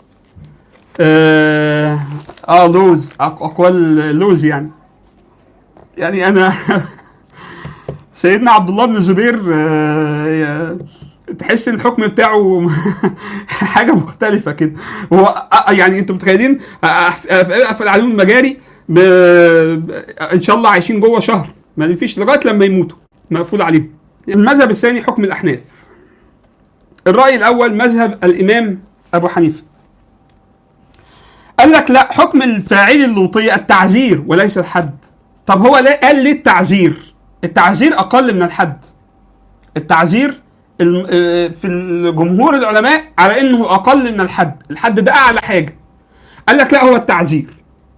A: اه, آه لوز اقوال لوز يعني يعني انا سيدنا عبد الله بن الزبير آه، تحس ان الحكم بتاعه حاجه مختلفه كده هو آه، يعني انتوا متخيلين اقفل عليهم المجاري ان شاء الله عايشين جوه شهر ما فيش لغايه لما يموتوا مقفول عليهم المذهب الثاني حكم الاحناف الراي الاول مذهب الامام ابو حنيفه قال لك لا حكم الفاعل اللوطيه التعزير وليس الحد طب هو لا قال ليه التعزير التعزير اقل من الحد التعزير آه، في جمهور العلماء على انه اقل من الحد الحد ده اعلى حاجه قال لك لا هو التعزير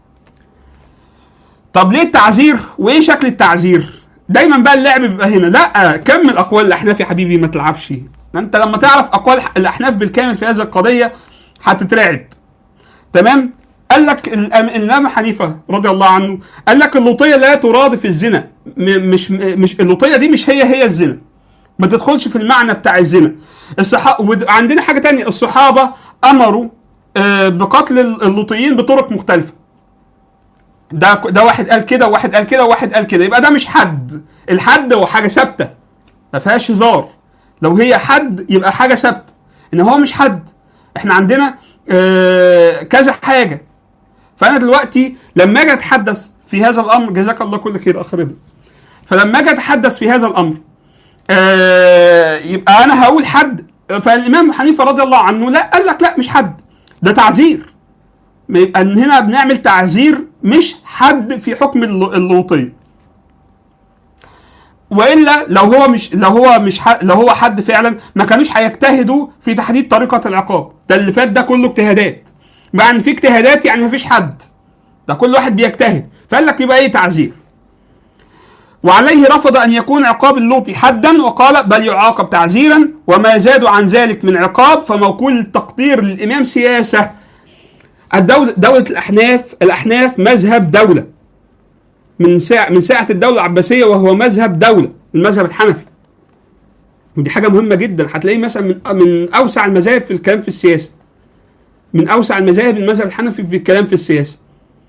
A: طب ليه التعزير وايه شكل التعزير دايما بقى اللعب بيبقى هنا لا كمل اقوال الاحناف يا حبيبي ما تلعبش انت لما تعرف اقوال الاحناف بالكامل في هذه القضيه هتترعب تمام قال لك الامام حنيفه رضي الله عنه قال لك اللوطيه لا ترادف الزنا مش مش اللوطيه دي مش هي هي الزنا ما تدخلش في المعنى بتاع الزنا الصحابه وعندنا حاجه تانية الصحابه امروا آه، بقتل اللوطيين بطرق مختلفه ده ده واحد قال كده وواحد قال كده وواحد قال كده يبقى ده مش حد الحد هو حاجه ثابته ما فيهاش هزار لو هي حد يبقى حاجه ثابته ان هو مش حد احنا عندنا آه كذا حاجه فانا دلوقتي لما اجي اتحدث في هذا الامر جزاك الله كل خير اخ رضا فلما اجي اتحدث في هذا الامر آه يبقى انا هقول حد فالامام حنيفه رضي الله عنه لا قال لك لا مش حد ده تعزير يبقى هنا بنعمل تعزير مش حد في حكم اللوطيه والا لو هو مش لو هو مش ح... لو هو حد فعلا ما كانوش هيجتهدوا في تحديد طريقه العقاب ده اللي فات ده كله اجتهادات مع ان في اجتهادات يعني ما فيش حد ده كل واحد بيجتهد فقال لك يبقى ايه تعزير وعليه رفض ان يكون عقاب اللوطي حدا وقال بل يعاقب تعزيرا وما زادوا عن ذلك من عقاب فموكول التقدير للامام سياسه الدولة دولة الأحناف الأحناف مذهب دولة من ساعة من ساعة الدولة العباسية وهو مذهب دولة المذهب الحنفي ودي حاجة مهمة جدا هتلاقيه مثلا من من أوسع المذاهب في الكلام في السياسة من أوسع المذاهب المذهب الحنفي في الكلام في السياسة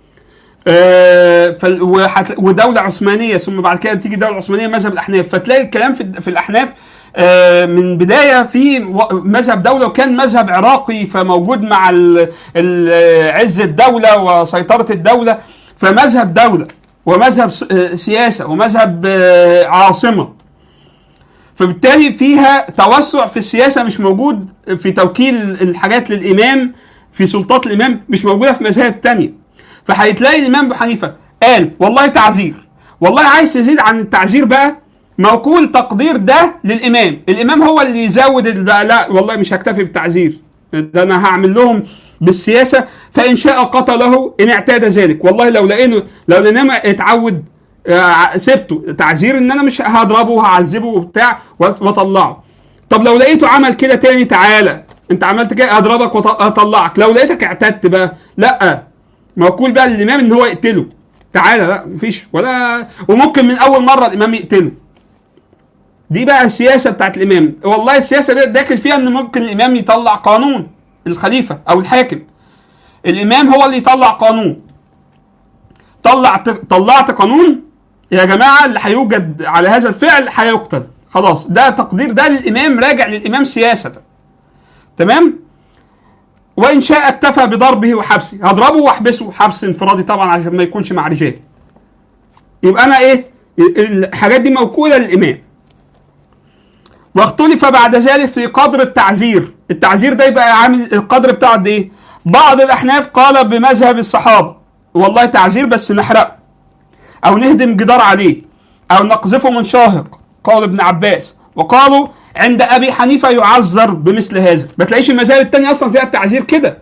A: آه فال- وحت- ودولة عثمانية ثم بعد كده تيجي دولة عثمانية مذهب الأحناف فتلاقي الكلام في, في الأحناف آه، من بداية في و- مذهب دولة وكان مذهب عراقي فموجود مع ال- ال- عز الدولة وسيطرة الدولة فمذهب دولة ومذهب س- آه، سياسة ومذهب آه، عاصمة فبالتالي فيها توسع في السياسة مش موجود في توكيل الحاجات للإمام في سلطات الإمام مش موجودة في مذاهب تانية فهيتلاقي الإمام أبو حنيفة قال والله تعزير والله عايز تزيد عن التعزير بقى موكول تقدير ده للإمام الإمام هو اللي يزود ال- بقى لا والله مش هكتفي بالتعزير ده أنا هعمل لهم بالسياسة فإن شاء قتله إن اعتاد ذلك والله لو لقينه لو لقيناه اتعود آه، سبته تعزير ان انا مش هضربه وهعذبه وبتاع وأط- واطلعه طب لو لقيته عمل كده تاني تعالى انت عملت كده اضربك واطلعك لو لقيتك اعتدت بقى لا موكول بقى الامام ان هو يقتله تعالى لا مفيش ولا وممكن من اول مره الامام يقتله دي بقى السياسه بتاعت الامام والله السياسه دي داخل فيها ان ممكن الامام يطلع قانون الخليفه او الحاكم الامام هو اللي يطلع قانون طلعت طلعت قانون يا جماعه اللي هيوجد على هذا الفعل هيقتل خلاص ده تقدير ده للامام راجع للامام سياسه تمام وان شاء اكتفى بضربه وحبسه هضربه واحبسه حبس انفرادي طبعا عشان ما يكونش مع رجال يبقى انا ايه الحاجات دي موكوله للامام واختلف بعد ذلك في قدر التعزير التعزير ده يبقى عامل القدر بتاعه قد ايه بعض الاحناف قال بمذهب الصحابه والله تعزير بس نحرقه او نهدم جدار عليه او نقذفه من شاهق قال ابن عباس وقالوا عند ابي حنيفه يعذر بمثل هذا ما تلاقيش المذاهب التانية اصلا فيها التعزير كده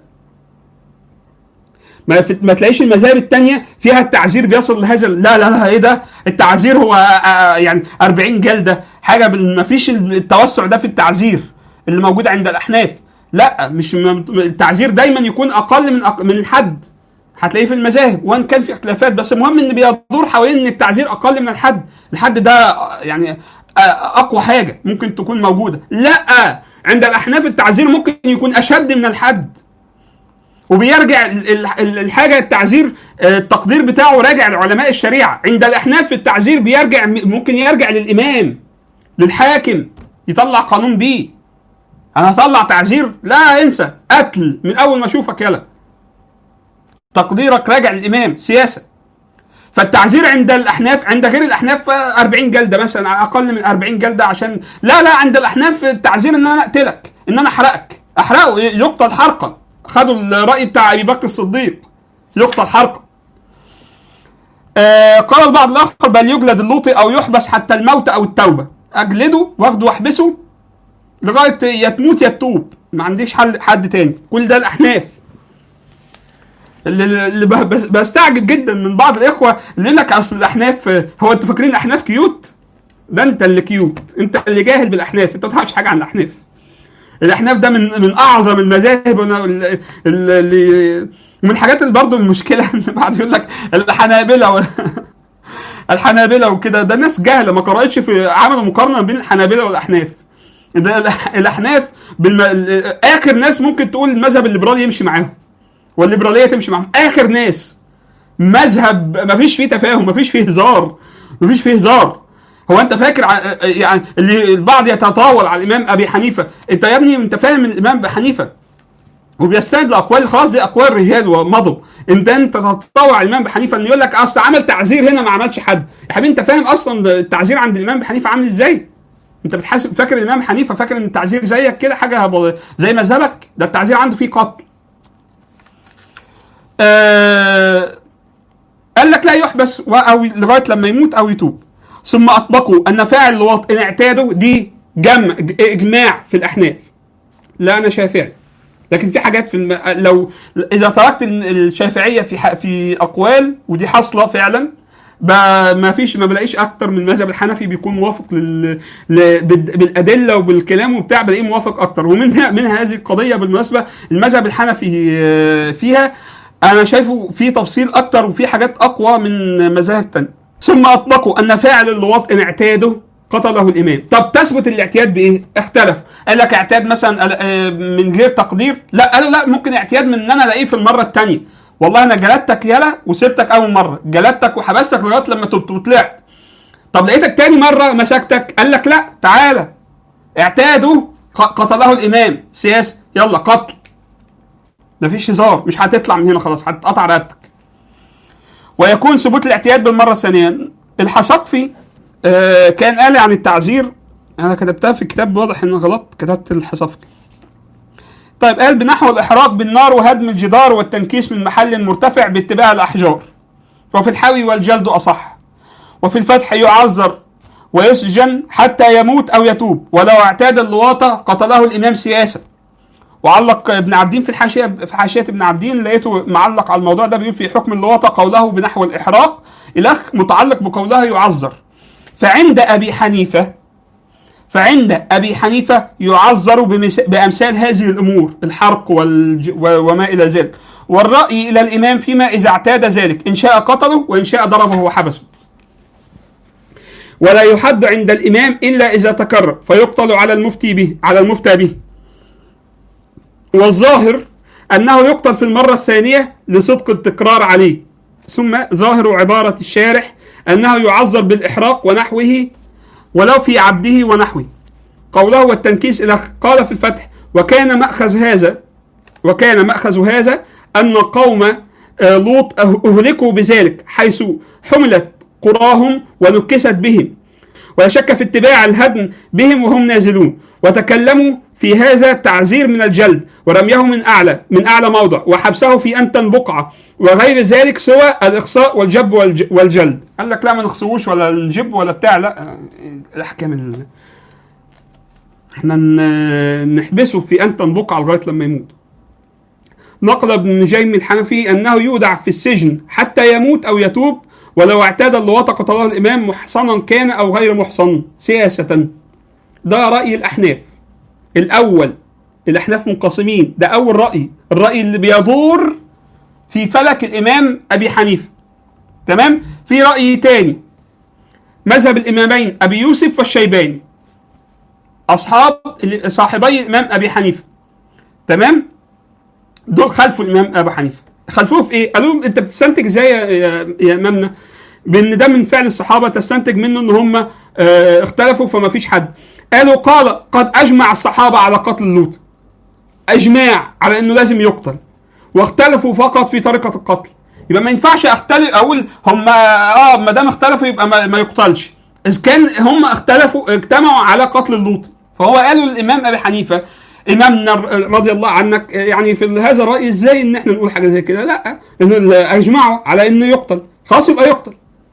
A: ما, في ما تلاقيش المذاهب التانية فيها التعزير بيصل لهذا لا لا لا ايه ده التعزير هو آه، يعني 40 جلده حاجه بال- ما فيش التوسع ده في التعزير اللي موجود عند الاحناف لا مش م- التعزير دايما يكون اقل من أق... من الحد هتلاقيه في المذاهب وان كان في اختلافات بس المهم ان بيدور حوالين ان التعزير اقل من الحد الحد ده آه، يعني آه، اقوى حاجه ممكن تكون موجوده لا عند الاحناف التعزير ممكن يكون اشد من الحد وبيرجع ال- ال- ال- الحاجه التعزير آه، التقدير بتاعه راجع لعلماء الشريعه عند الاحناف التعزير بيرجع ممكن يرجع للامام للحاكم يطلع قانون بيه انا هطلع تعزير لا انسى قتل من اول ما اشوفك يلا تقديرك راجع للامام سياسه فالتعزير عند الاحناف عند غير الاحناف آه، 40 جلده مثلا اقل من 40 جلده عشان لا لا عند الاحناف التعزير ان انا اقتلك ان انا احرقك احرقه يقتل حرقا خدوا الراي بتاع ابي بكر الصديق يقتل حرقا آه قال البعض الاخر بل يجلد اللوطي او يحبس حتى الموت او التوبه اجلده واخده واحبسه لغايه يا تموت يا تتوب ما عنديش حل حد تاني كل ده الاحناف اللي, اللي ب- بس- بستعجب جدا من بعض الاخوه اللي يقول لك اصل الاحناف آه، هو انتوا فاكرين الاحناف كيوت؟ ده انت اللي كيوت انت اللي جاهل بالاحناف انت ما تعرفش حاجه عن الاحناف الاحناف ده من من اعظم المذاهب وأنا- ال- ال- اللي ومن الحاجات اللي برضه المشكله ان بعض يقول لك الحنابله و... الحنابله وكده ده ناس جهله ما قرأتش في عملوا مقارنه بين الحنابله والاحناف ده الأح- الاحناف بالم... ال- اخر ناس ممكن تقول المذهب الليبرالي يمشي معاهم والليبراليه تمشي معاهم اخر ناس مذهب ما فيش فيه تفاهم ما فيش فيه هزار ما فيش فيه هزار هو انت فاكر ع- يعني اللي البعض يتطاول على الامام ابي حنيفه انت يا ابني انت فاهم الامام ابي حنيفه وبيستند لاقوال خلاص دي اقوال رجال ومضوا انت انت تتطاول على الامام ابي حنيفه ان يقول لك اصل عمل تعزير هنا ما عملش حد يا حبيبي انت فاهم اصلا التعزير عند الامام ابي حنيفه عامل ازاي انت بتحاسب فاكر الامام حنيفه فاكر ان التعزير زيك كده حاجه ب- زي مذهبك ده التعزير عنده فيه قتل آه قال لك لا يحبس و- او لغايه لما يموت او يتوب ثم اطبقوا ان فاعل اللواط ان اعتادوا دي جمع اجماع في الاحناف لا انا شافعي لكن في حاجات في الم... لو اذا تركت الشافعيه في ح... في اقوال ودي حاصله فعلا ب... ما فيش ما بلاقيش اكتر من المذهب الحنفي بيكون موافق لل... ل... بال- بالادله وبالكلام وبتاع بلاقيه موافق اكتر ومنها من هذه القضيه بالمناسبه المذهب الحنفي آه، فيها انا شايفه في تفصيل اكتر وفي حاجات اقوى من مذاهب تانية ثم اطلقوا ان فاعل اللواط ان اعتاده قتله الامام طب تثبت الاعتياد بايه اختلف قال لك اعتياد مثلا آه، من غير تقدير لا قالوا لا ممكن اعتياد من ان انا الاقيه في المره الثانيه والله انا جلدتك يلا وسبتك اول مره جلدتك وحبستك لغايه لما تبت وطلعت طب لقيتك تاني مره مسكتك قال لك لا تعالى اعتاده ق- قتله الامام سياسه يلا قتل مفيش هزار مش هتطلع من هنا خلاص هتقطع رقبتك ويكون ثبوت الاعتياد بالمره الثانيه الحصقفي آه كان قال عن التعزير انا كتبتها في الكتاب واضح ان غلط كتبت الحصقفي طيب قال بنحو الاحراق بالنار وهدم الجدار والتنكيس من محل مرتفع باتباع الاحجار وفي الحوي والجلد اصح وفي الفتح يعذر ويسجن حتى يموت او يتوب ولو اعتاد اللواطه قتله الامام سياسه وعلق ابن عبدين في الحاشيه في حاشيه ابن عبدين لقيته معلق على الموضوع ده بيقول في حكم اللواطه قوله بنحو الاحراق الاخ متعلق بقوله يعذر فعند ابي حنيفه فعند ابي حنيفه يعذر بمس- بامثال هذه الامور الحرق والج... و- وما الى ذلك والراي الى الامام فيما اذا اعتاد ذلك ان شاء قتله وان شاء ضربه وحبسه ولا يحد عند الامام الا اذا تكرر فيقتل على المفتي به على المفتى به والظاهر انه يقتل في المره الثانيه لصدق التكرار عليه ثم ظاهر عباره الشارح انه يعذر بالاحراق ونحوه ولو في عبده ونحوه قوله والتنكيس الى قال في الفتح وكان ماخذ هذا وكان ماخذ هذا ان قوم آه، لوط أه- اهلكوا بذلك حيث حملت قراهم ونكست بهم ولا شك في اتباع الهدم بهم وهم نازلون وتكلموا في هذا تعزير من الجلد ورميه من اعلى من اعلى موضع وحبسه في انتن بقعه وغير ذلك سوى الاقصاء والجب والج والجلد قال لك لا ما نخصوش ولا نجب ولا بتاع لا آه، الاحكام ال... احنا ن- نحبسه في انتن بقعه لغايه لما يموت نقل ابن نجيم الحنفي انه يودع في السجن حتى يموت او يتوب ولو اعتاد اللواط قتله الامام محصنا كان او غير محصن سياسه ده راي الاحناف الاول الاحناف منقسمين ده اول راي الراي اللي بيدور في فلك الامام ابي حنيفه تمام في راي تاني مذهب الامامين ابي يوسف والشيباني اصحاب صاحبي الامام ابي حنيفه تمام دول خلفوا الامام ابو حنيفه خلفوه في ايه؟ قالوا له انت بتستنتج ازاي يا, يا, يا امامنا؟ بان ده من فعل الصحابه تستنتج منه ان هم آه اختلفوا فما فيش حد. قالوا قال قد اجمع الصحابه على قتل لوط. اجماع على انه لازم يقتل. واختلفوا فقط في طريقه القتل. يبقى ما ينفعش اختلف اقول هم اه ما دام اختلفوا يبقى ما, ما يقتلش. اذا كان هم اختلفوا اجتمعوا على قتل اللوط. فهو قالوا للامام ابي حنيفه امامنا رضي الله عنك يعني في هذا الراي ازاي ان احنا نقول حاجه زي كده لا ان اجمعوا على انه يقتل خلاص يبقى يقتل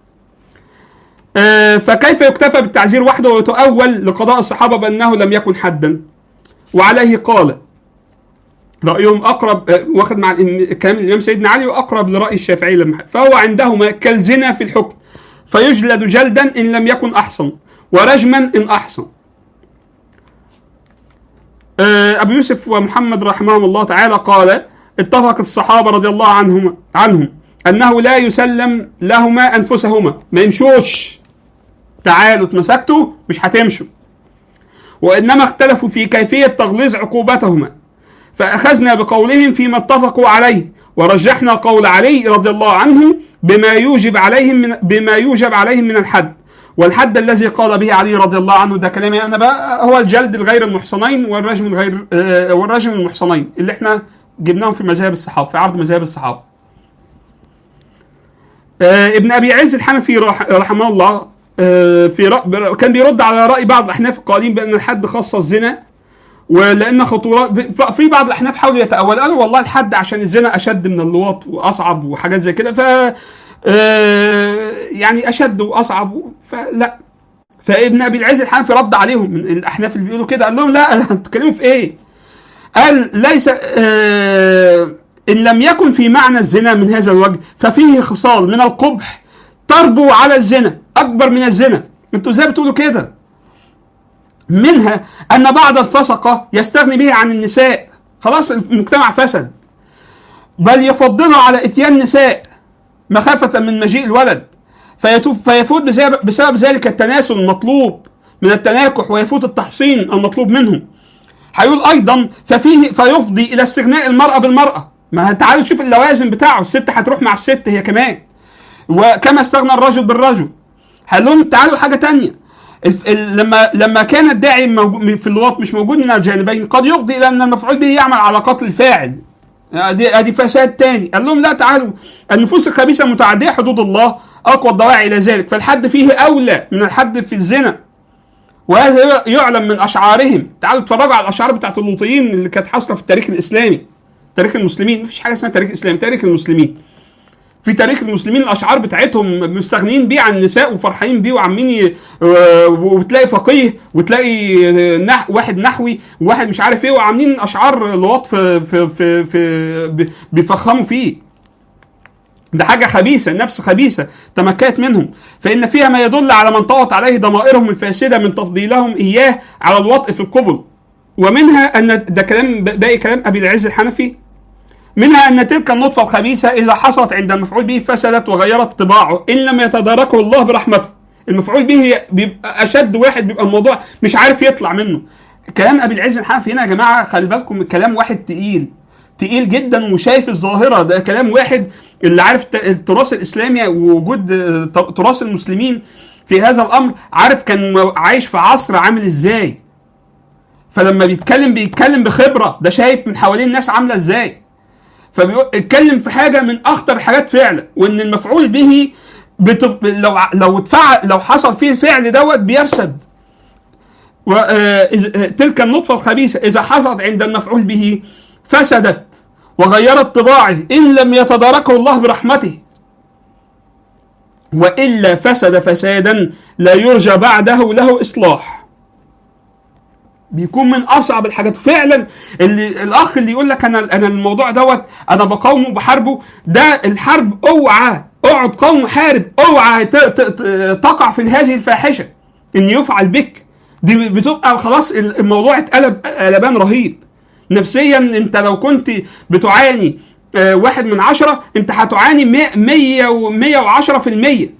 A: آه، فكيف يكتفى بالتعزير وحده ويتأول لقضاء الصحابة بأنه لم يكن حدا وعليه قال رأيهم أقرب آه، واخد مع الإم- كلام الإمام سيدنا علي وأقرب لرأي الشافعي لما فهو عندهما كالزنا في الحكم فيجلد جلدا إن لم يكن أحصن ورجما إن أحصن آه، أبو يوسف ومحمد رحمهم الله تعالى قال اتفق الصحابة رضي الله عنهم عنهم أنه لا يسلم لهما أنفسهما ما يمشوش تعالوا اتمسكتوا مش هتمشوا وإنما اختلفوا في كيفية تغليظ عقوبتهما فأخذنا بقولهم فيما اتفقوا عليه ورجحنا قول علي رضي الله عنه بما يوجب عليهم من بما يوجب عليهم من الحد والحد الذي قال به علي رضي الله عنه ده كلامي انا بقى هو الجلد الغير المحصنين والرجم الغير آه، والرجم المحصنين اللي احنا جبناهم في مذاهب الصحابه في عرض مذاهب الصحابه. آه، ابن ابي عز الحنفي رح- رحمه الله آه، في رأ... كان بيرد على راي بعض الاحناف القائلين بان الحد خص الزنا ولان خطورات في بعض الاحناف حاولوا يتاولوا قالوا والله الحد عشان الزنا اشد من اللواط واصعب وحاجات زي كده ف آه، يعني اشد واصعب فلا فابن ابي العز الحنفي رد عليهم من الاحناف اللي بيقولوا كده قال لهم لا انتوا بتتكلموا في ايه؟ قال ليس آه ان لم يكن في معنى الزنا من هذا الوجه ففيه خصال من القبح تربو على الزنا اكبر من الزنا انتوا ازاي بتقولوا كده؟ منها ان بعض الفسقه يستغني به عن النساء خلاص المجتمع فسد بل يفضله على اتيان نساء مخافه من مجيء الولد فيتوب فيفوت بسبب, بسبب ذلك التناسل المطلوب من التناكح ويفوت التحصين المطلوب منهم هيقول ايضا ففيه فيفضي الى استغناء المراه بالمراه ما تعالوا نشوف اللوازم بتاعه الست هتروح مع الست هي كمان وكما استغنى الرجل بالرجل قال لهم تعالوا حاجه تانية الف- ال- لما لما كان الداعي موجو- في اللواط مش موجود من الجانبين قد يفضي الى ان المفعول به يعمل على قتل الفاعل ادي ادي فساد تاني قال لهم لا تعالوا النفوس الخبيثه متعديه حدود الله اقوى الدواعي الى ذلك فالحد فيه اولى من الحد في الزنا وهذا يعلم من اشعارهم تعالوا اتفرجوا على الاشعار بتاعت اللوطيين اللي كانت حاصله في التاريخ الاسلامي تاريخ المسلمين مفيش حاجه اسمها تاريخ اسلامي تاريخ المسلمين في تاريخ المسلمين الاشعار بتاعتهم مستغنيين بيه عن النساء وفرحانين بيه وعاملين ي- و- وتلاقي فقيه وتلاقي نح واحد نحوي وواحد مش عارف ايه وعاملين اشعار لواط في في في, في ب- بيفخموا فيه ده حاجة خبيثة نفس خبيثة تمكنت منهم فإن فيها ما يدل على من طوت عليه ضمائرهم الفاسدة من تفضيلهم إياه على الوطء في القبل ومنها أن ده كلام باقي كلام أبي العز الحنفي منها أن تلك النطفة الخبيثة إذا حصلت عند المفعول به فسدت وغيرت طباعه إن لم يتداركه الله برحمته المفعول به بيبقى أشد واحد بيبقى الموضوع مش عارف يطلع منه كلام أبي العز الحنفي هنا يا جماعة خلي بالكم من كلام واحد تقيل تقيل جدا وشايف الظاهرة ده كلام واحد اللي عارف ت- التراث الإسلامي ووجود آه، ت- تراث المسلمين في هذا الأمر عارف كان م- عايش في عصر عامل إزاي فلما بيتكلم بيتكلم بخبرة ده شايف من حوالين الناس عاملة إزاي فبيتكلم في حاجه من اخطر الحاجات فعلا وان المفعول به بت... لو ع- لو اتفعل لو حصل فيه الفعل دوت بيفسد و... آه، إذ- آه، تلك النطفه الخبيثه اذا حصلت عند المفعول به فسدت وغيرت طباعه ان لم يتداركه الله برحمته والا فسد فسادا لا يرجى بعده له اصلاح بيكون من اصعب الحاجات فعلا اللي الاخ اللي يقول لك انا انا الموضوع دوت انا بقاومه بحاربه ده الحرب اوعى اقعد قوم حارب اوعى ت- ت- ت- تقع في هذه الفاحشه ان يفعل بك دي بتبقى خلاص الموضوع اتقلب قلبان رهيب نفسيا انت لو كنت بتعاني آه، واحد من عشرة انت هتعاني مية- مية ومية وعشرة في المية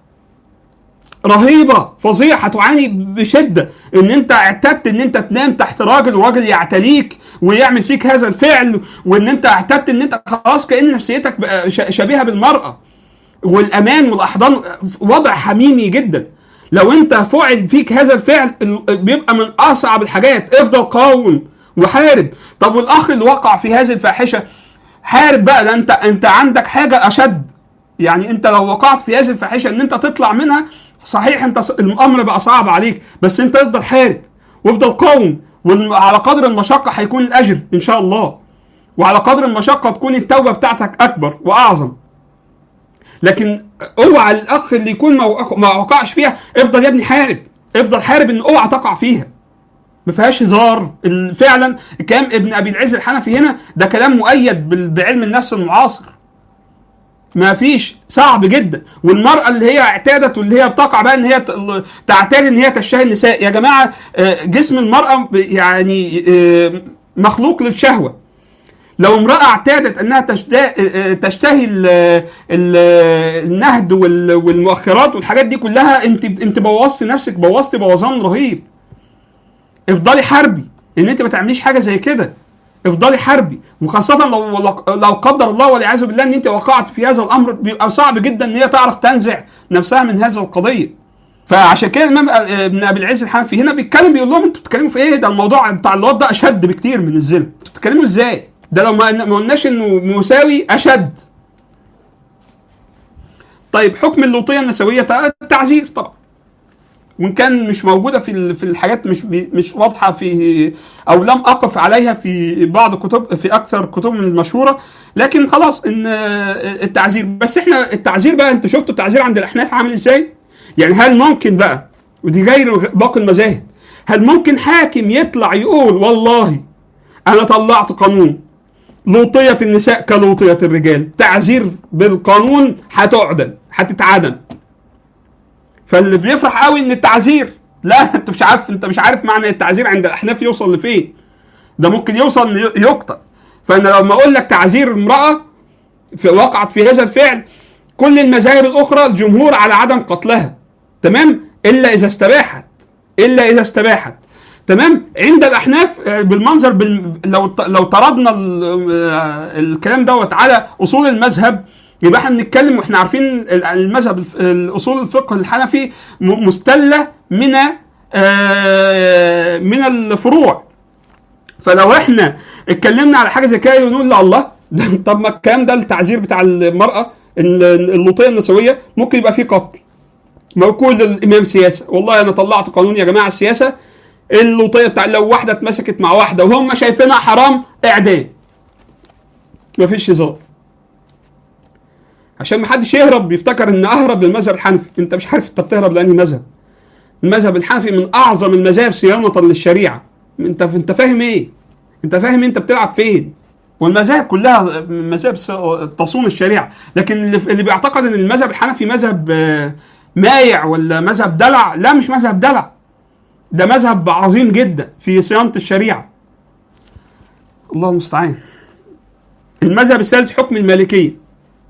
A: رهيبه فظيعه هتعاني بشده ان انت اعتدت ان انت تنام تحت راجل وراجل يعتليك ويعمل فيك هذا الفعل وان انت اعتدت ان انت خلاص كان نفسيتك بقى ش- شبيهه بالمراه والامان والاحضان وضع حميمي جدا لو انت فعل فيك هذا الفعل ال- بيبقى من اصعب الحاجات افضل قاوم وحارب طب والاخ اللي وقع في هذه الفاحشه حارب بقى ده انت انت عندك حاجه اشد يعني انت لو وقعت في هذه الفاحشه ان انت تطلع منها صحيح انت ص- الامر بقى صعب عليك بس انت افضل حارب وافضل قاوم وعلى قدر المشقه هيكون الاجر ان شاء الله وعلى قدر المشقه تكون التوبه بتاعتك اكبر واعظم لكن اوعى الاخ اللي يكون ما وق- ما وقعش فيها افضل يا ابني حارب افضل حارب ان اوعى تقع فيها ما فيهاش هزار ال- فعلا كلام ابن ابي العز الحنفي هنا ده كلام مؤيد بال- بعلم النفس المعاصر ما فيش صعب جدا والمرأة اللي هي اعتادت واللي هي بتقع بقى ان هي ت- تعتاد ان هي تشتهي النساء يا جماعة آه، جسم المرأة ب- يعني آه، مخلوق للشهوة لو امرأة اعتادت انها تشتهي تشتهي ال- ال- النهد وال- والمؤخرات والحاجات دي كلها انت انت بوظتي نفسك بوظتي بوظان رهيب افضلي حربي ان انت ما تعمليش حاجه زي كده افضلي حربي وخاصه لو لو قدر الله والعياذ بالله ان انت وقعت في هذا الامر بيبقى صعب جدا ان هي تعرف تنزع نفسها من هذا القضيه فعشان كده الامام ابن ابي العز الحنفي هنا بيتكلم بيقول لهم انتوا بتتكلموا في ايه ده الموضوع بتاع اللواط ده اشد بكتير من الزنا انتوا بتتكلموا ازاي ده لو ما ما قلناش انه مساوي اشد طيب حكم اللوطيه النسويه التعزير طبعا وان كان مش موجوده في ال- في الحاجات مش بي- مش واضحه في او لم اقف عليها في بعض كتب في اكثر كتب المشهوره لكن خلاص ان آه، التعزير بس احنا التعزير بقى انت شفتوا التعزير عند الاحناف عامل ازاي؟ يعني هل ممكن بقى ودي غير باقي المذاهب هل ممكن حاكم يطلع يقول والله انا طلعت قانون لوطية النساء كلوطية الرجال تعزير بالقانون هتعدم هتتعدم فاللي بيفرح قوي ان التعزير لا انت مش عارف انت مش عارف معنى التعزير عند الاحناف يوصل لفين ده ممكن يوصل إن يقتل فانا لما اقول لك تعزير امراه في وقعت في هذا الفعل كل المذاهب الاخرى الجمهور على عدم قتلها تمام الا اذا استباحت الا اذا استباحت تمام عند الاحناف آه، بالمنظر بال... لو لو طردنا ال... آه، الكلام دوت على اصول المذهب يبقى احنا بنتكلم واحنا عارفين ال- المذهب الف- الاصول الفقه الحنفي م- مستله من آه، من الفروع فلو احنا اتكلمنا على حاجه زي كده ونقول لا الله ده طب ما الكلام ده التعذير بتاع المراه ال- اللوطيه النسويه ممكن يبقى فيه قتل موكول للامام سياسه والله انا طلعت قانون يا جماعه السياسه اللوطيه بتاع لو واحده اتمسكت مع واحده وهم شايفينها حرام اعدام مفيش هزار عشان ما حدش يهرب بيفتكر ان اهرب للمذهب الحنفي انت مش عارف انت بتهرب لاني مذهب المذهب الحنفي من اعظم المذاهب صيانه للشريعه انت انت فاهم ايه انت فاهم انت بتلعب فين والمذاهب كلها مذاهب س- تصون الشريعه لكن اللي, اللي بيعتقد ان المذهب الحنفي مذهب آه، مايع ولا مذهب دلع لا مش مذهب دلع ده مذهب عظيم جدا في صيانه الشريعه الله المستعان المذهب الثالث حكم المالكيه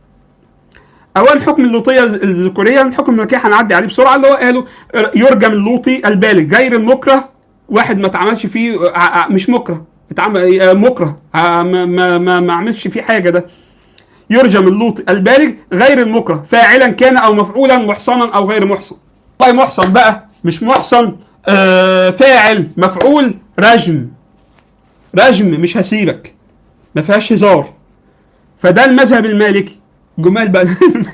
A: اولا حكم اللوطيه الذكوريه الحكم الملكيه هنعدي عليه بسرعه اللي هو قالوا يرجم اللوطي البالغ غير المكره واحد ما اتعملش فيه ع- ع- مش مكره اتعمل آه، مكره آه، ما ما ما, ما عملش فيه حاجه ده يرجم اللوطي البالغ غير المكره فاعلا كان او مفعولا محصنا او غير محصن والله محصن بقى مش محصن آه فاعل مفعول رجم رجم مش هسيبك ما فيهاش هزار فده المذهب المالكي جمال بقى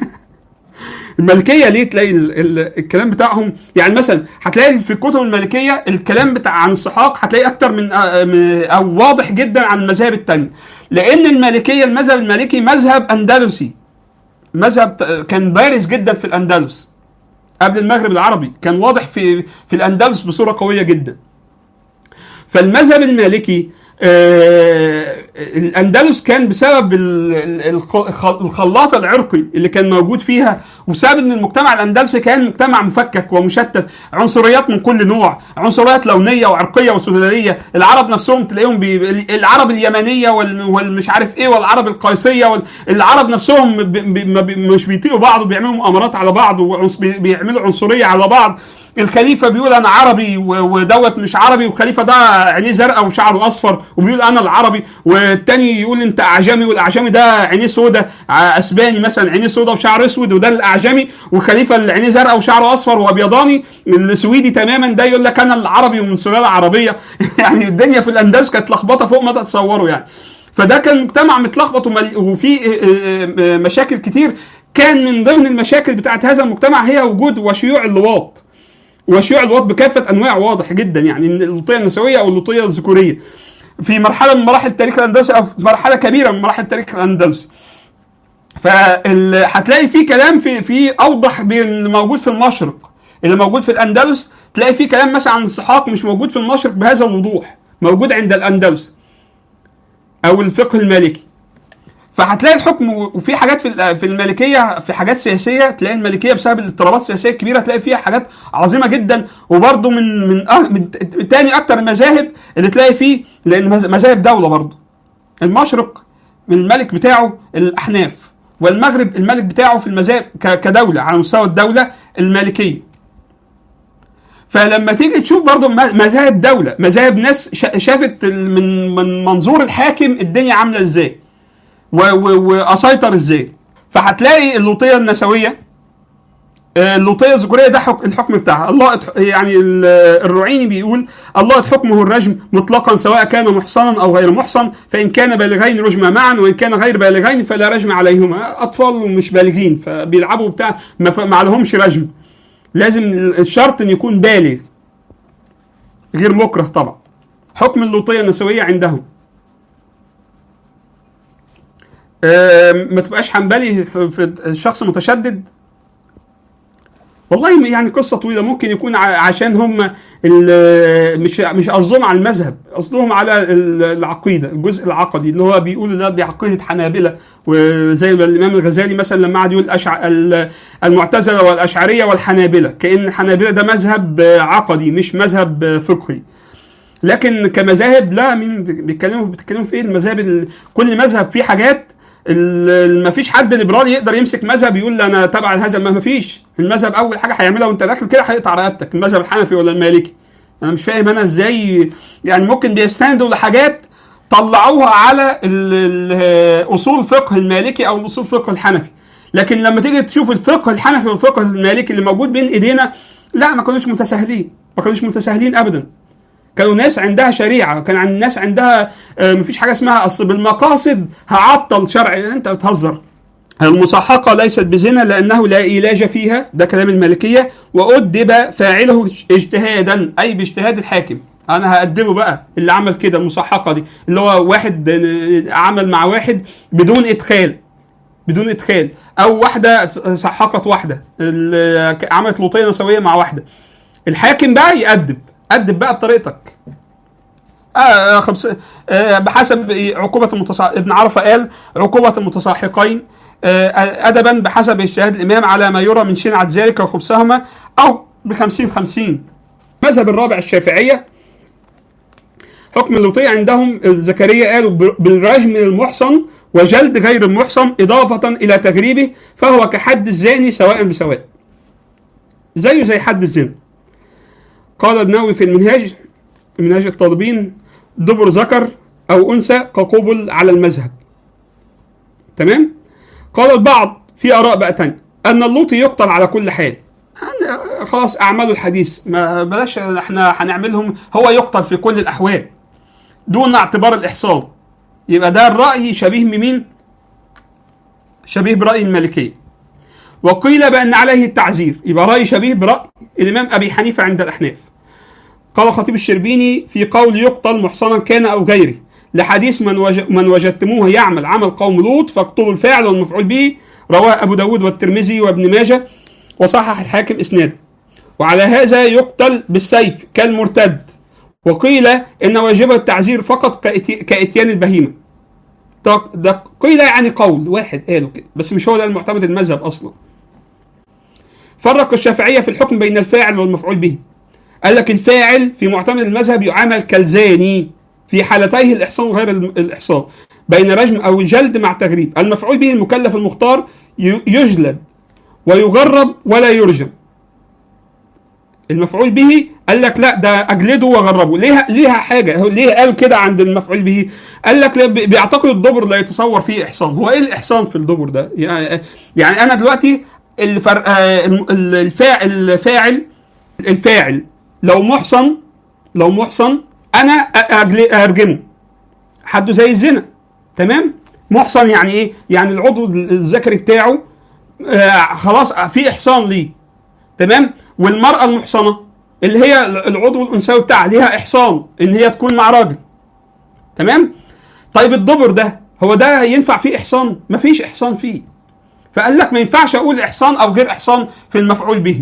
A: الملكيه ليه تلاقي ال ال الكلام بتاعهم يعني مثلا هتلاقي في الكتب الملكيه الكلام بتاع عن السحاق هتلاقي اكتر من آه، من- او واضح جدا عن المذاهب التانية لان المالكيه المذهب المالكي مذهب اندلسي مذهب ت- كان بارز جدا في الاندلس قبل المغرب العربي كان واضح في في الاندلس بصوره قويه جدا فالمذهب المالكي آه الاندلس كان بسبب ال- ال- الخ- الخلاط العرقي اللي كان موجود فيها وبسبب ان المجتمع الاندلسي كان مجتمع مفكك ومشتت عنصريات من كل نوع عنصريات لونيه وعرقيه وسلاليه العرب نفسهم تلاقيهم بي العرب اليمنيه وال- والمش عارف ايه والعرب القيسيه وال- العرب نفسهم ب- ب- ما بي- مش بيطيقوا بعض وبيعملوا مؤامرات على بعض وبيعملوا عنصريه على بعض الخليفه بيقول انا عربي و- ودوت مش عربي والخليفه ده عينيه زرقاء وشعره اصفر وبيقول انا العربي والتاني يقول انت اعجمي والاعجمي ده عينيه سودة ع- اسباني مثلا عينيه سودة وشعره اسود وده الاعجمي والخليفه اللي عينيه زرقاء وشعره اصفر وابيضاني السويدي تماما ده يقول لك انا العربي ومن سلاله عربيه يعني الدنيا في الاندلس كانت لخبطه فوق ما تتصوروا يعني فده كان مجتمع متلخبط ومل- وفيه آه، آه، آه، مشاكل كتير كان من ضمن المشاكل بتاعت هذا المجتمع هي وجود وشيوع اللواط وشيوع الوط بكافه انواع واضح جدا يعني إن اللوطيه النسويه او اللوطيه الذكوريه في مرحله من مراحل التاريخ الاندلسي او في مرحله كبيره من مراحل التاريخ الاندلسي فهتلاقي في كلام في في اوضح من اللي موجود في المشرق اللي موجود في الاندلس تلاقي في كلام مثلا عن السحاق مش موجود في المشرق بهذا الوضوح موجود عند الاندلس او الفقه المالكي فهتلاقي الحكم وفي حاجات في في المالكيه في حاجات سياسيه تلاقي المالكيه بسبب الاضطرابات السياسيه الكبيره تلاقي فيها حاجات عظيمه جدا وبرده من من, أه من تاني اكتر المذاهب اللي تلاقي فيه لان مذ- مذاهب دوله برضه المشرق الملك بتاعه الاحناف والمغرب الملك بتاعه في المذاهب ك- كدوله على مستوى الدوله المالكيه فلما تيجي تشوف برضو م- مذاهب دولة مذاهب ناس شا- شافت ال- من من منظور الحاكم الدنيا عاملة ازاي و- و- واسيطر ازاي فهتلاقي اللوطية النسوية آه، اللوطية الذكورية ده حك الحكم بتاعها الله اتح- يعني ال- الرعيني بيقول الله حكمه الرجم مطلقا سواء كان محصنا او غير محصن فان كان بالغين رجم معا وان كان غير بالغين فلا رجم عليهما اطفال ومش بالغين فبيلعبوا بتاع ما ف- ما عليهمش رجم لازم الشرط ان يكون بالغ غير مكره طبعا حكم اللوطيه النسويه عندهم آه، ما تبقاش حنبلي في في الشخص متشدد والله يعني قصه طويله ممكن يكون ع- عشان هم ال- مش مش قصدهم على المذهب قصدهم على ال- العقيده الجزء العقدي اللي هو بيقولوا لا دي عقيده حنابله وزي ما الامام الغزالي مثلا لما قعد يقول أشع... ال- المعتزله والاشعريه والحنابله كان الحنابله ده مذهب عقدي مش مذهب فقهي لكن كمذاهب لا مين بيتكلموا بيتكلموا في ايه المذاهب ال- كل مذهب فيه حاجات ما فيش حد ليبرالي يقدر يمسك مذهب يقول انا تبع هذا ما فيش المذهب اول حاجه هيعملها وانت داخل كده هيقطع رقبتك المذهب الحنفي ولا المالكي انا مش فاهم انا ازاي يعني ممكن بيستندوا لحاجات طلعوها على ال- ال- اصول فقه المالكي او الاصول فقه الحنفي لكن لما تيجي تشوف الفقه الحنفي والفقه المالكي اللي موجود بين ايدينا لا ما كانوش متساهلين ما كانوش متساهلين ابدا كانوا ناس عندها شريعه كان عن الناس عندها آه، مفيش حاجه اسمها اصل بالمقاصد هعطل شرع انت بتهزر المصحقة ليست بزنا لأنه لا إيلاج فيها ده كلام المالكية وأدب فاعله اجتهادا أي باجتهاد الحاكم أنا هأدبه بقى اللي عمل كده المصحقة دي اللي هو واحد آه، عمل مع واحد بدون إدخال بدون إدخال أو واحدة صحقت واحدة ال- عملت لوطية نسوية مع واحدة الحاكم بقى يأدب أدب بقى بطريقتك آه خمس آه بحسب عقوبة المتصا ابن عرفة قال عقوبة المتصاحقين آه أدبا بحسب اجتهاد الإمام على ما يرى من شنعة ذلك وخبثهما أو بخمسين خمسين المذهب الرابع الشافعية حكم اللوطية عندهم زكريا قالوا ب- بالرجم المحصن وجلد غير المحصن إضافة إلى تغريبه فهو كحد الزاني سواء بسواء زيه زي حد الزنا قال النووي في المنهاج منهاج الطالبين دبر ذكر او انثى كقبل على المذهب تمام قال البعض في اراء بقى تانية ان اللوطي يقتل على كل حال أنا- خلاص اعملوا الحديث ما بلاش احنا هنعملهم هو يقتل في كل الاحوال دون اعتبار الاحصان يبقى ده الراي شبيه بمين شبيه براي المالكيه وقيل بان عليه التعزير يبقى راي شبيه براي الامام ابي حنيفه عند الاحناف قال خطيب الشربيني في قول يقتل محصنا كان او غيره لحديث من, وج... من وجدتموه يعمل عمل قوم لوط فاقتلوا الفاعل والمفعول به رواه ابو داود والترمذي وابن ماجه وصحح الحاكم اسناده وعلى هذا يقتل بالسيف كالمرتد وقيل ان واجب التعزير فقط كإتي... كاتيان البهيمه ده- ده قيل يعني قول واحد قالوا كده بس مش هو ده المعتمد المذهب اصلا فرق الشافعيه في الحكم بين الفاعل والمفعول به قال لك الفاعل في معتمد المذهب يعامل كالزاني في حالتيه الاحصان غير الم- الاحصان بين رجم او جلد مع تغريب المفعول به المكلف المختار ي- يجلد ويغرب ولا يرجم المفعول به قال لك لا ده اجلده واغربه ليها ليها حاجه هو ليه قال كده عند المفعول به قال لك لا، بي- بيعتقد الدبر لا يتصور فيه احصان هو ايه الاحصان في الدبر ده يعني يعني انا دلوقتي الفرق آه، الم- ال- الفاعل الفاعل الفاعل لو محصن لو محصن انا أ- أجل- ارجمه حده زي الزنا تمام محصن يعني ايه يعني العضو الذكري بتاعه آه خلاص في احصان ليه تمام والمراه المحصنه اللي هي العضو الانثوي بتاعها ليها احصان ان هي تكون مع راجل تمام طيب الدبر ده هو ده ينفع فيه احصان مفيش احصان فيه فقال لك ما ينفعش اقول احصان او غير احصان في المفعول به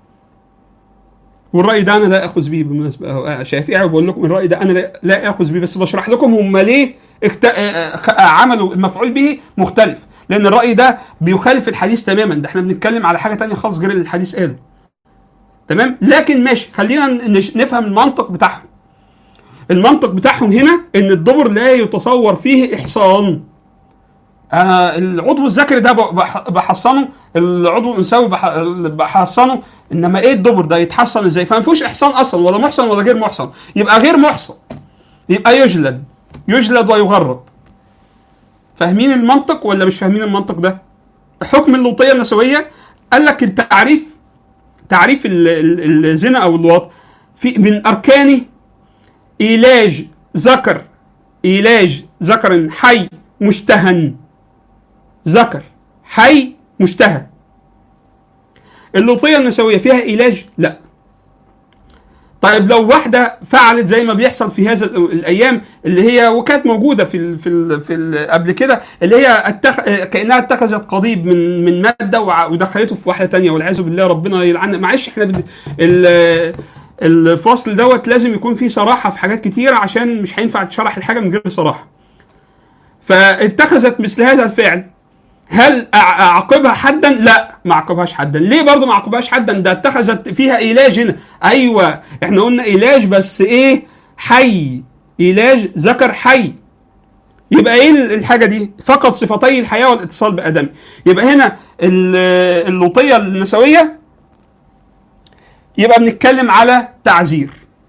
A: والراي ده انا لا اخذ به بالمناسبه أهو شافعي وبقول لكم الراي ده انا لا- لا اخذ به بس بشرح لكم هم ليه اخت... آه، خ- آه، عملوا المفعول به مختلف لان الراي ده بيخالف الحديث تماما ده احنا بنتكلم على حاجه تانية خالص غير اللي الحديث قاله تمام لكن ماشي خلينا نش- نفهم المنطق بتاعهم المنطق بتاعهم هنا ان الدبر لا يتصور فيه احصان انا العضو الذكري ده بح- بحصنه العضو الانثوي بح- بحصنه انما ايه الدبر ده يتحصن ازاي فما فيهوش احصان اصلا ولا محصن ولا غير محصن يبقى غير محصن يبقى يجلد يجلد ويغرب فاهمين المنطق ولا مش فاهمين المنطق ده حكم اللوطيه النسويه قال لك التعريف تعريف ال- ال- الزنا او اللواط في من اركانه ايلاج ذكر ايلاج ذكر حي مشتهن ذكر حي مشتهى اللوطيه النسويه فيها علاج لا طيب لو واحده فعلت زي ما بيحصل في هذا ال- الايام اللي هي وكانت موجوده في ال في ال في ال قبل كده اللي هي اتخ... كانها اتخذت قضيب من من ماده وع- ودخلته في واحده تانية والعياذ بالله ربنا يلعنها معلش احنا بد... ال... الفصل دوت لازم يكون فيه صراحه في حاجات كتيره عشان مش هينفع تشرح الحاجه من غير صراحه فاتخذت مثل هذا الفعل هل أع- اعاقبها حدا؟ لا ما اعاقبهاش حدا، ليه برضه ما اعاقبهاش حدا؟ ده اتخذت فيها علاج هنا، ايوه احنا قلنا علاج بس ايه؟ حي علاج ذكر حي يبقى ايه الحاجه دي؟ فقط صفتي الحياه والاتصال بادم، يبقى هنا ال- اللوطيه النسويه يبقى بنتكلم على تعزير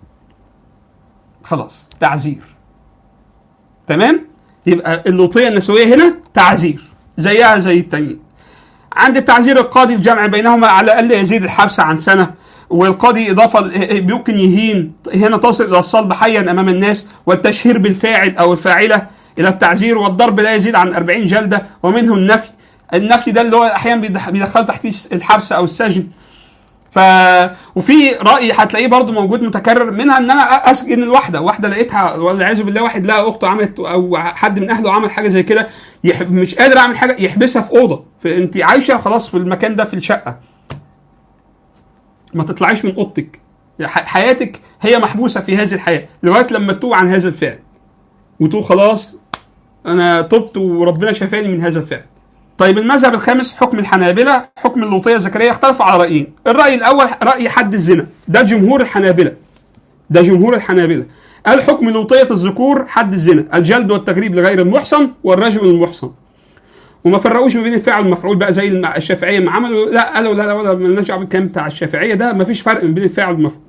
A: خلاص تعزير تمام؟ يبقى اللوطيه النسويه هنا تعزير زيها زي التانيين عند التعزير القاضي الجمع بينهما على الاقل يزيد الحبس عن سنه والقاضي اضافه ل- ممكن يهين هنا تصل الى الصلب حيا امام الناس والتشهير بالفاعل او الفاعله الى التعزير والضرب لا يزيد عن 40 جلده ومنه النفي النفي ده اللي هو احيانا بيدخ- بيدخل تحت الحبس او السجن ف وفي راي هتلاقيه برضو موجود متكرر منها ان انا اسجن الواحده واحده لقيتها والعياذ بالله واحد لقى اخته عملت او حد من اهله عمل حاجه زي كده يح... مش قادر اعمل حاجه يحبسها في اوضه فانت عايشه خلاص في المكان ده في الشقه ما تطلعيش من اوضتك ح- حياتك هي محبوسه في هذه الحياه لغايه لما تتوب عن هذا الفعل وتقول خلاص انا تبت وربنا شفاني من هذا الفعل طيب المذهب الخامس حكم الحنابلة حكم اللوطية الزكريا اختلفوا على رأيين الرأي الأول رأي حد الزنا ده جمهور الحنابلة ده جمهور الحنابلة قال حكم لوطية الذكور حد الزنا الجلد والتغريب لغير المحصن والرجم المحصن وما فرقوش ما بين الفعل والمفعول بقى زي الم- الشافعية ما عملوا لا قالوا لا لا ولا مالناش دعوه بالكلام بتاع الشافعية ده ما فيش فرق ما بين الفعل والمفعول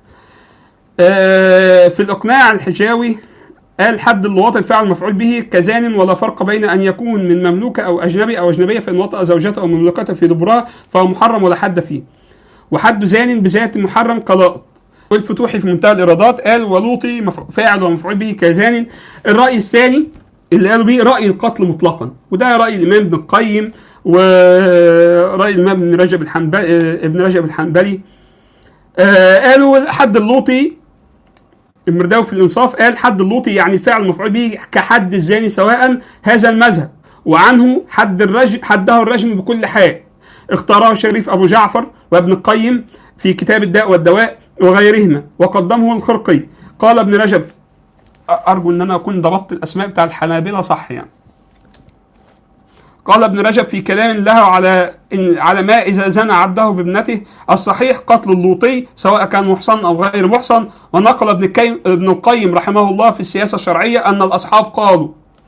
A: آه، في الإقناع الحجاوي قال حد اللواط الفاعل المفعول به كزان ولا فرق بين ان يكون من مملوكه او اجنبي او اجنبيه فان وطأ زوجته او مملكته في دبرها فهو محرم ولا حد فيه. وحد زان بذات محرم قلاء والفتوحي في منتهى الايرادات قال ولوطي مف- فاعل ومفعول به كزان الراي الثاني اللي قالوا بيه راي القتل مطلقا وده راي الامام ابن القيم وراي الامام ابن رجب الحنبلي ابن رجب الحنبلي آه، قالوا حد اللوطي المرداوي في الانصاف قال حد اللوطي يعني الفعل المفعول به كحد الزاني سواء هذا المذهب وعنه حد الرجم حده الرجم بكل حال اختاره الشريف ابو جعفر وابن القيم في كتاب الداء والدواء وغيرهما وقدمه الخرقي قال ابن رجب أ- ارجو ان انا اكون ضبطت الاسماء بتاع الحنابلة صح يعني قال ابن رجب في كلام له على إن على ما اذا زنى عبده بابنته الصحيح قتل اللوطي سواء كان محصن او غير محصن ونقل ابن القيم ابن القيم رحمه الله في السياسه الشرعيه ان الاصحاب قالوا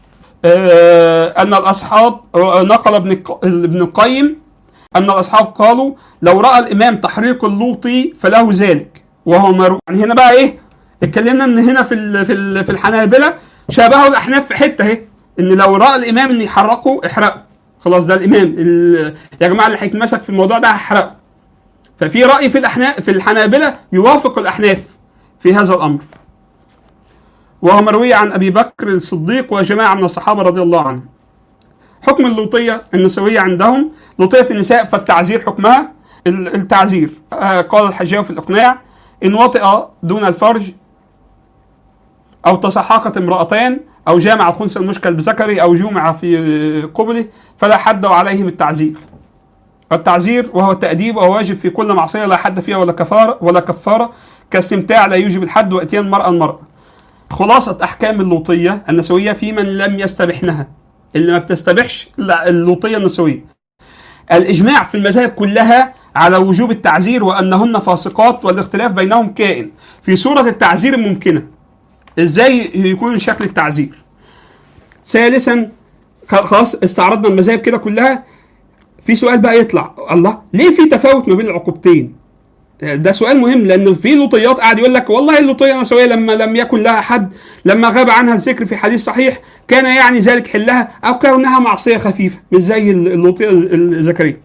A: آه، ان الاصحاب نقل ابن الق- ابن القيم ان الاصحاب قالوا لو راى الامام تحريق اللوطي فله ذلك وهو مروي يعني هنا بقى ايه اتكلمنا ان هنا في ال- في ال- في الحنابله شابهوا الاحناف في حته اهي ان لو راى الامام ان يحرقه احرقه خلاص ده الامام ال- يا جماعه اللي هيتمسك في الموضوع ده هحرقه ففي راي في الاحناف في الحنابله يوافق الاحناف في هذا الامر وهو مروي عن ابي بكر الصديق وجماعه من الصحابه رضي الله عنهم حكم اللوطيه النسويه عندهم لوطيه النساء فالتعزير حكمها ال- التعزير آه، قال الحجاوي في الاقناع ان وطئ دون الفرج او تسحقت امرأتان او جامع الخنثى المشكل بذكره او جمع في قبله فلا حد عليهم التعزير التعزير وهو التأديب وهو واجب في كل معصية لا حد فيها ولا كفارة ولا كفارة كاستمتاع لا يوجب الحد واتيان المرأة المرأة خلاصة أحكام اللوطية النسوية في من لم يستبحنها اللي ما بتستبحش لا، اللوطية النسوية الإجماع في المذاهب كلها على وجوب التعزير وأنهن فاسقات والاختلاف بينهم كائن في صورة التعزير الممكنة إزاي يكون شكل التعزير ثالثا خ- خلاص استعرضنا المذاهب كده كلها في سؤال بقى يطلع الله ليه في تفاوت ما بين العقوبتين ده سؤال مهم لان في لوطيات قاعد يقول لك والله اللوطيه النسويه لما لم يكن لها حد لما غاب عنها الذكر في حديث صحيح كان يعني ذلك حلها او كونها معصيه خفيفه مش زي اللوطيه الذكريه.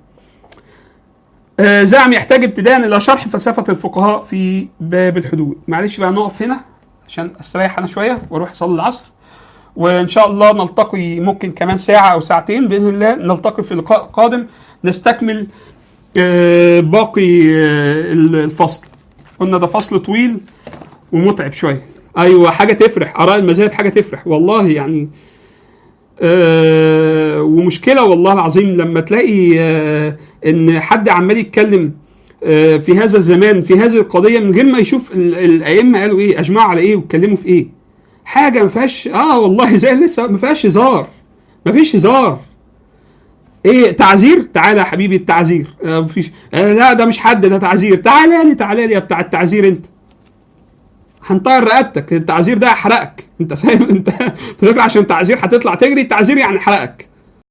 A: آه، زعم يحتاج ابتداء الى شرح فلسفه الفقهاء في باب الحدود. معلش بقى نقف هنا عشان استريح انا شويه واروح اصلي العصر. وان شاء الله نلتقي ممكن كمان ساعه او ساعتين باذن الله نلتقي في لقاء قادم نستكمل آه، باقي آه، الفصل قلنا ده فصل طويل ومتعب شويه ايوه حاجه تفرح اراء المذاهب حاجه تفرح والله يعني آه ومشكله والله العظيم لما تلاقي آه ان حد عمال يتكلم آه في هذا الزمان في هذه القضيه من غير ما يشوف ال- الائمه قالوا ايه اجمعوا على ايه واتكلموا في ايه حاجه ما فيهاش اه والله زي لسه ما فيهاش هزار ما فيش هزار ايه تعذير تعالى يا حبيبي التعذير آه مفيش آه لا ده مش حد ده تعذير تعالى لي تعالى لي يا بتاع التعذير انت هنطير رقبتك التعذير ده هيحرقك انت فاهم انت أنت فاكر عشان التعذير هتطلع تجري التعذير يعني حرقك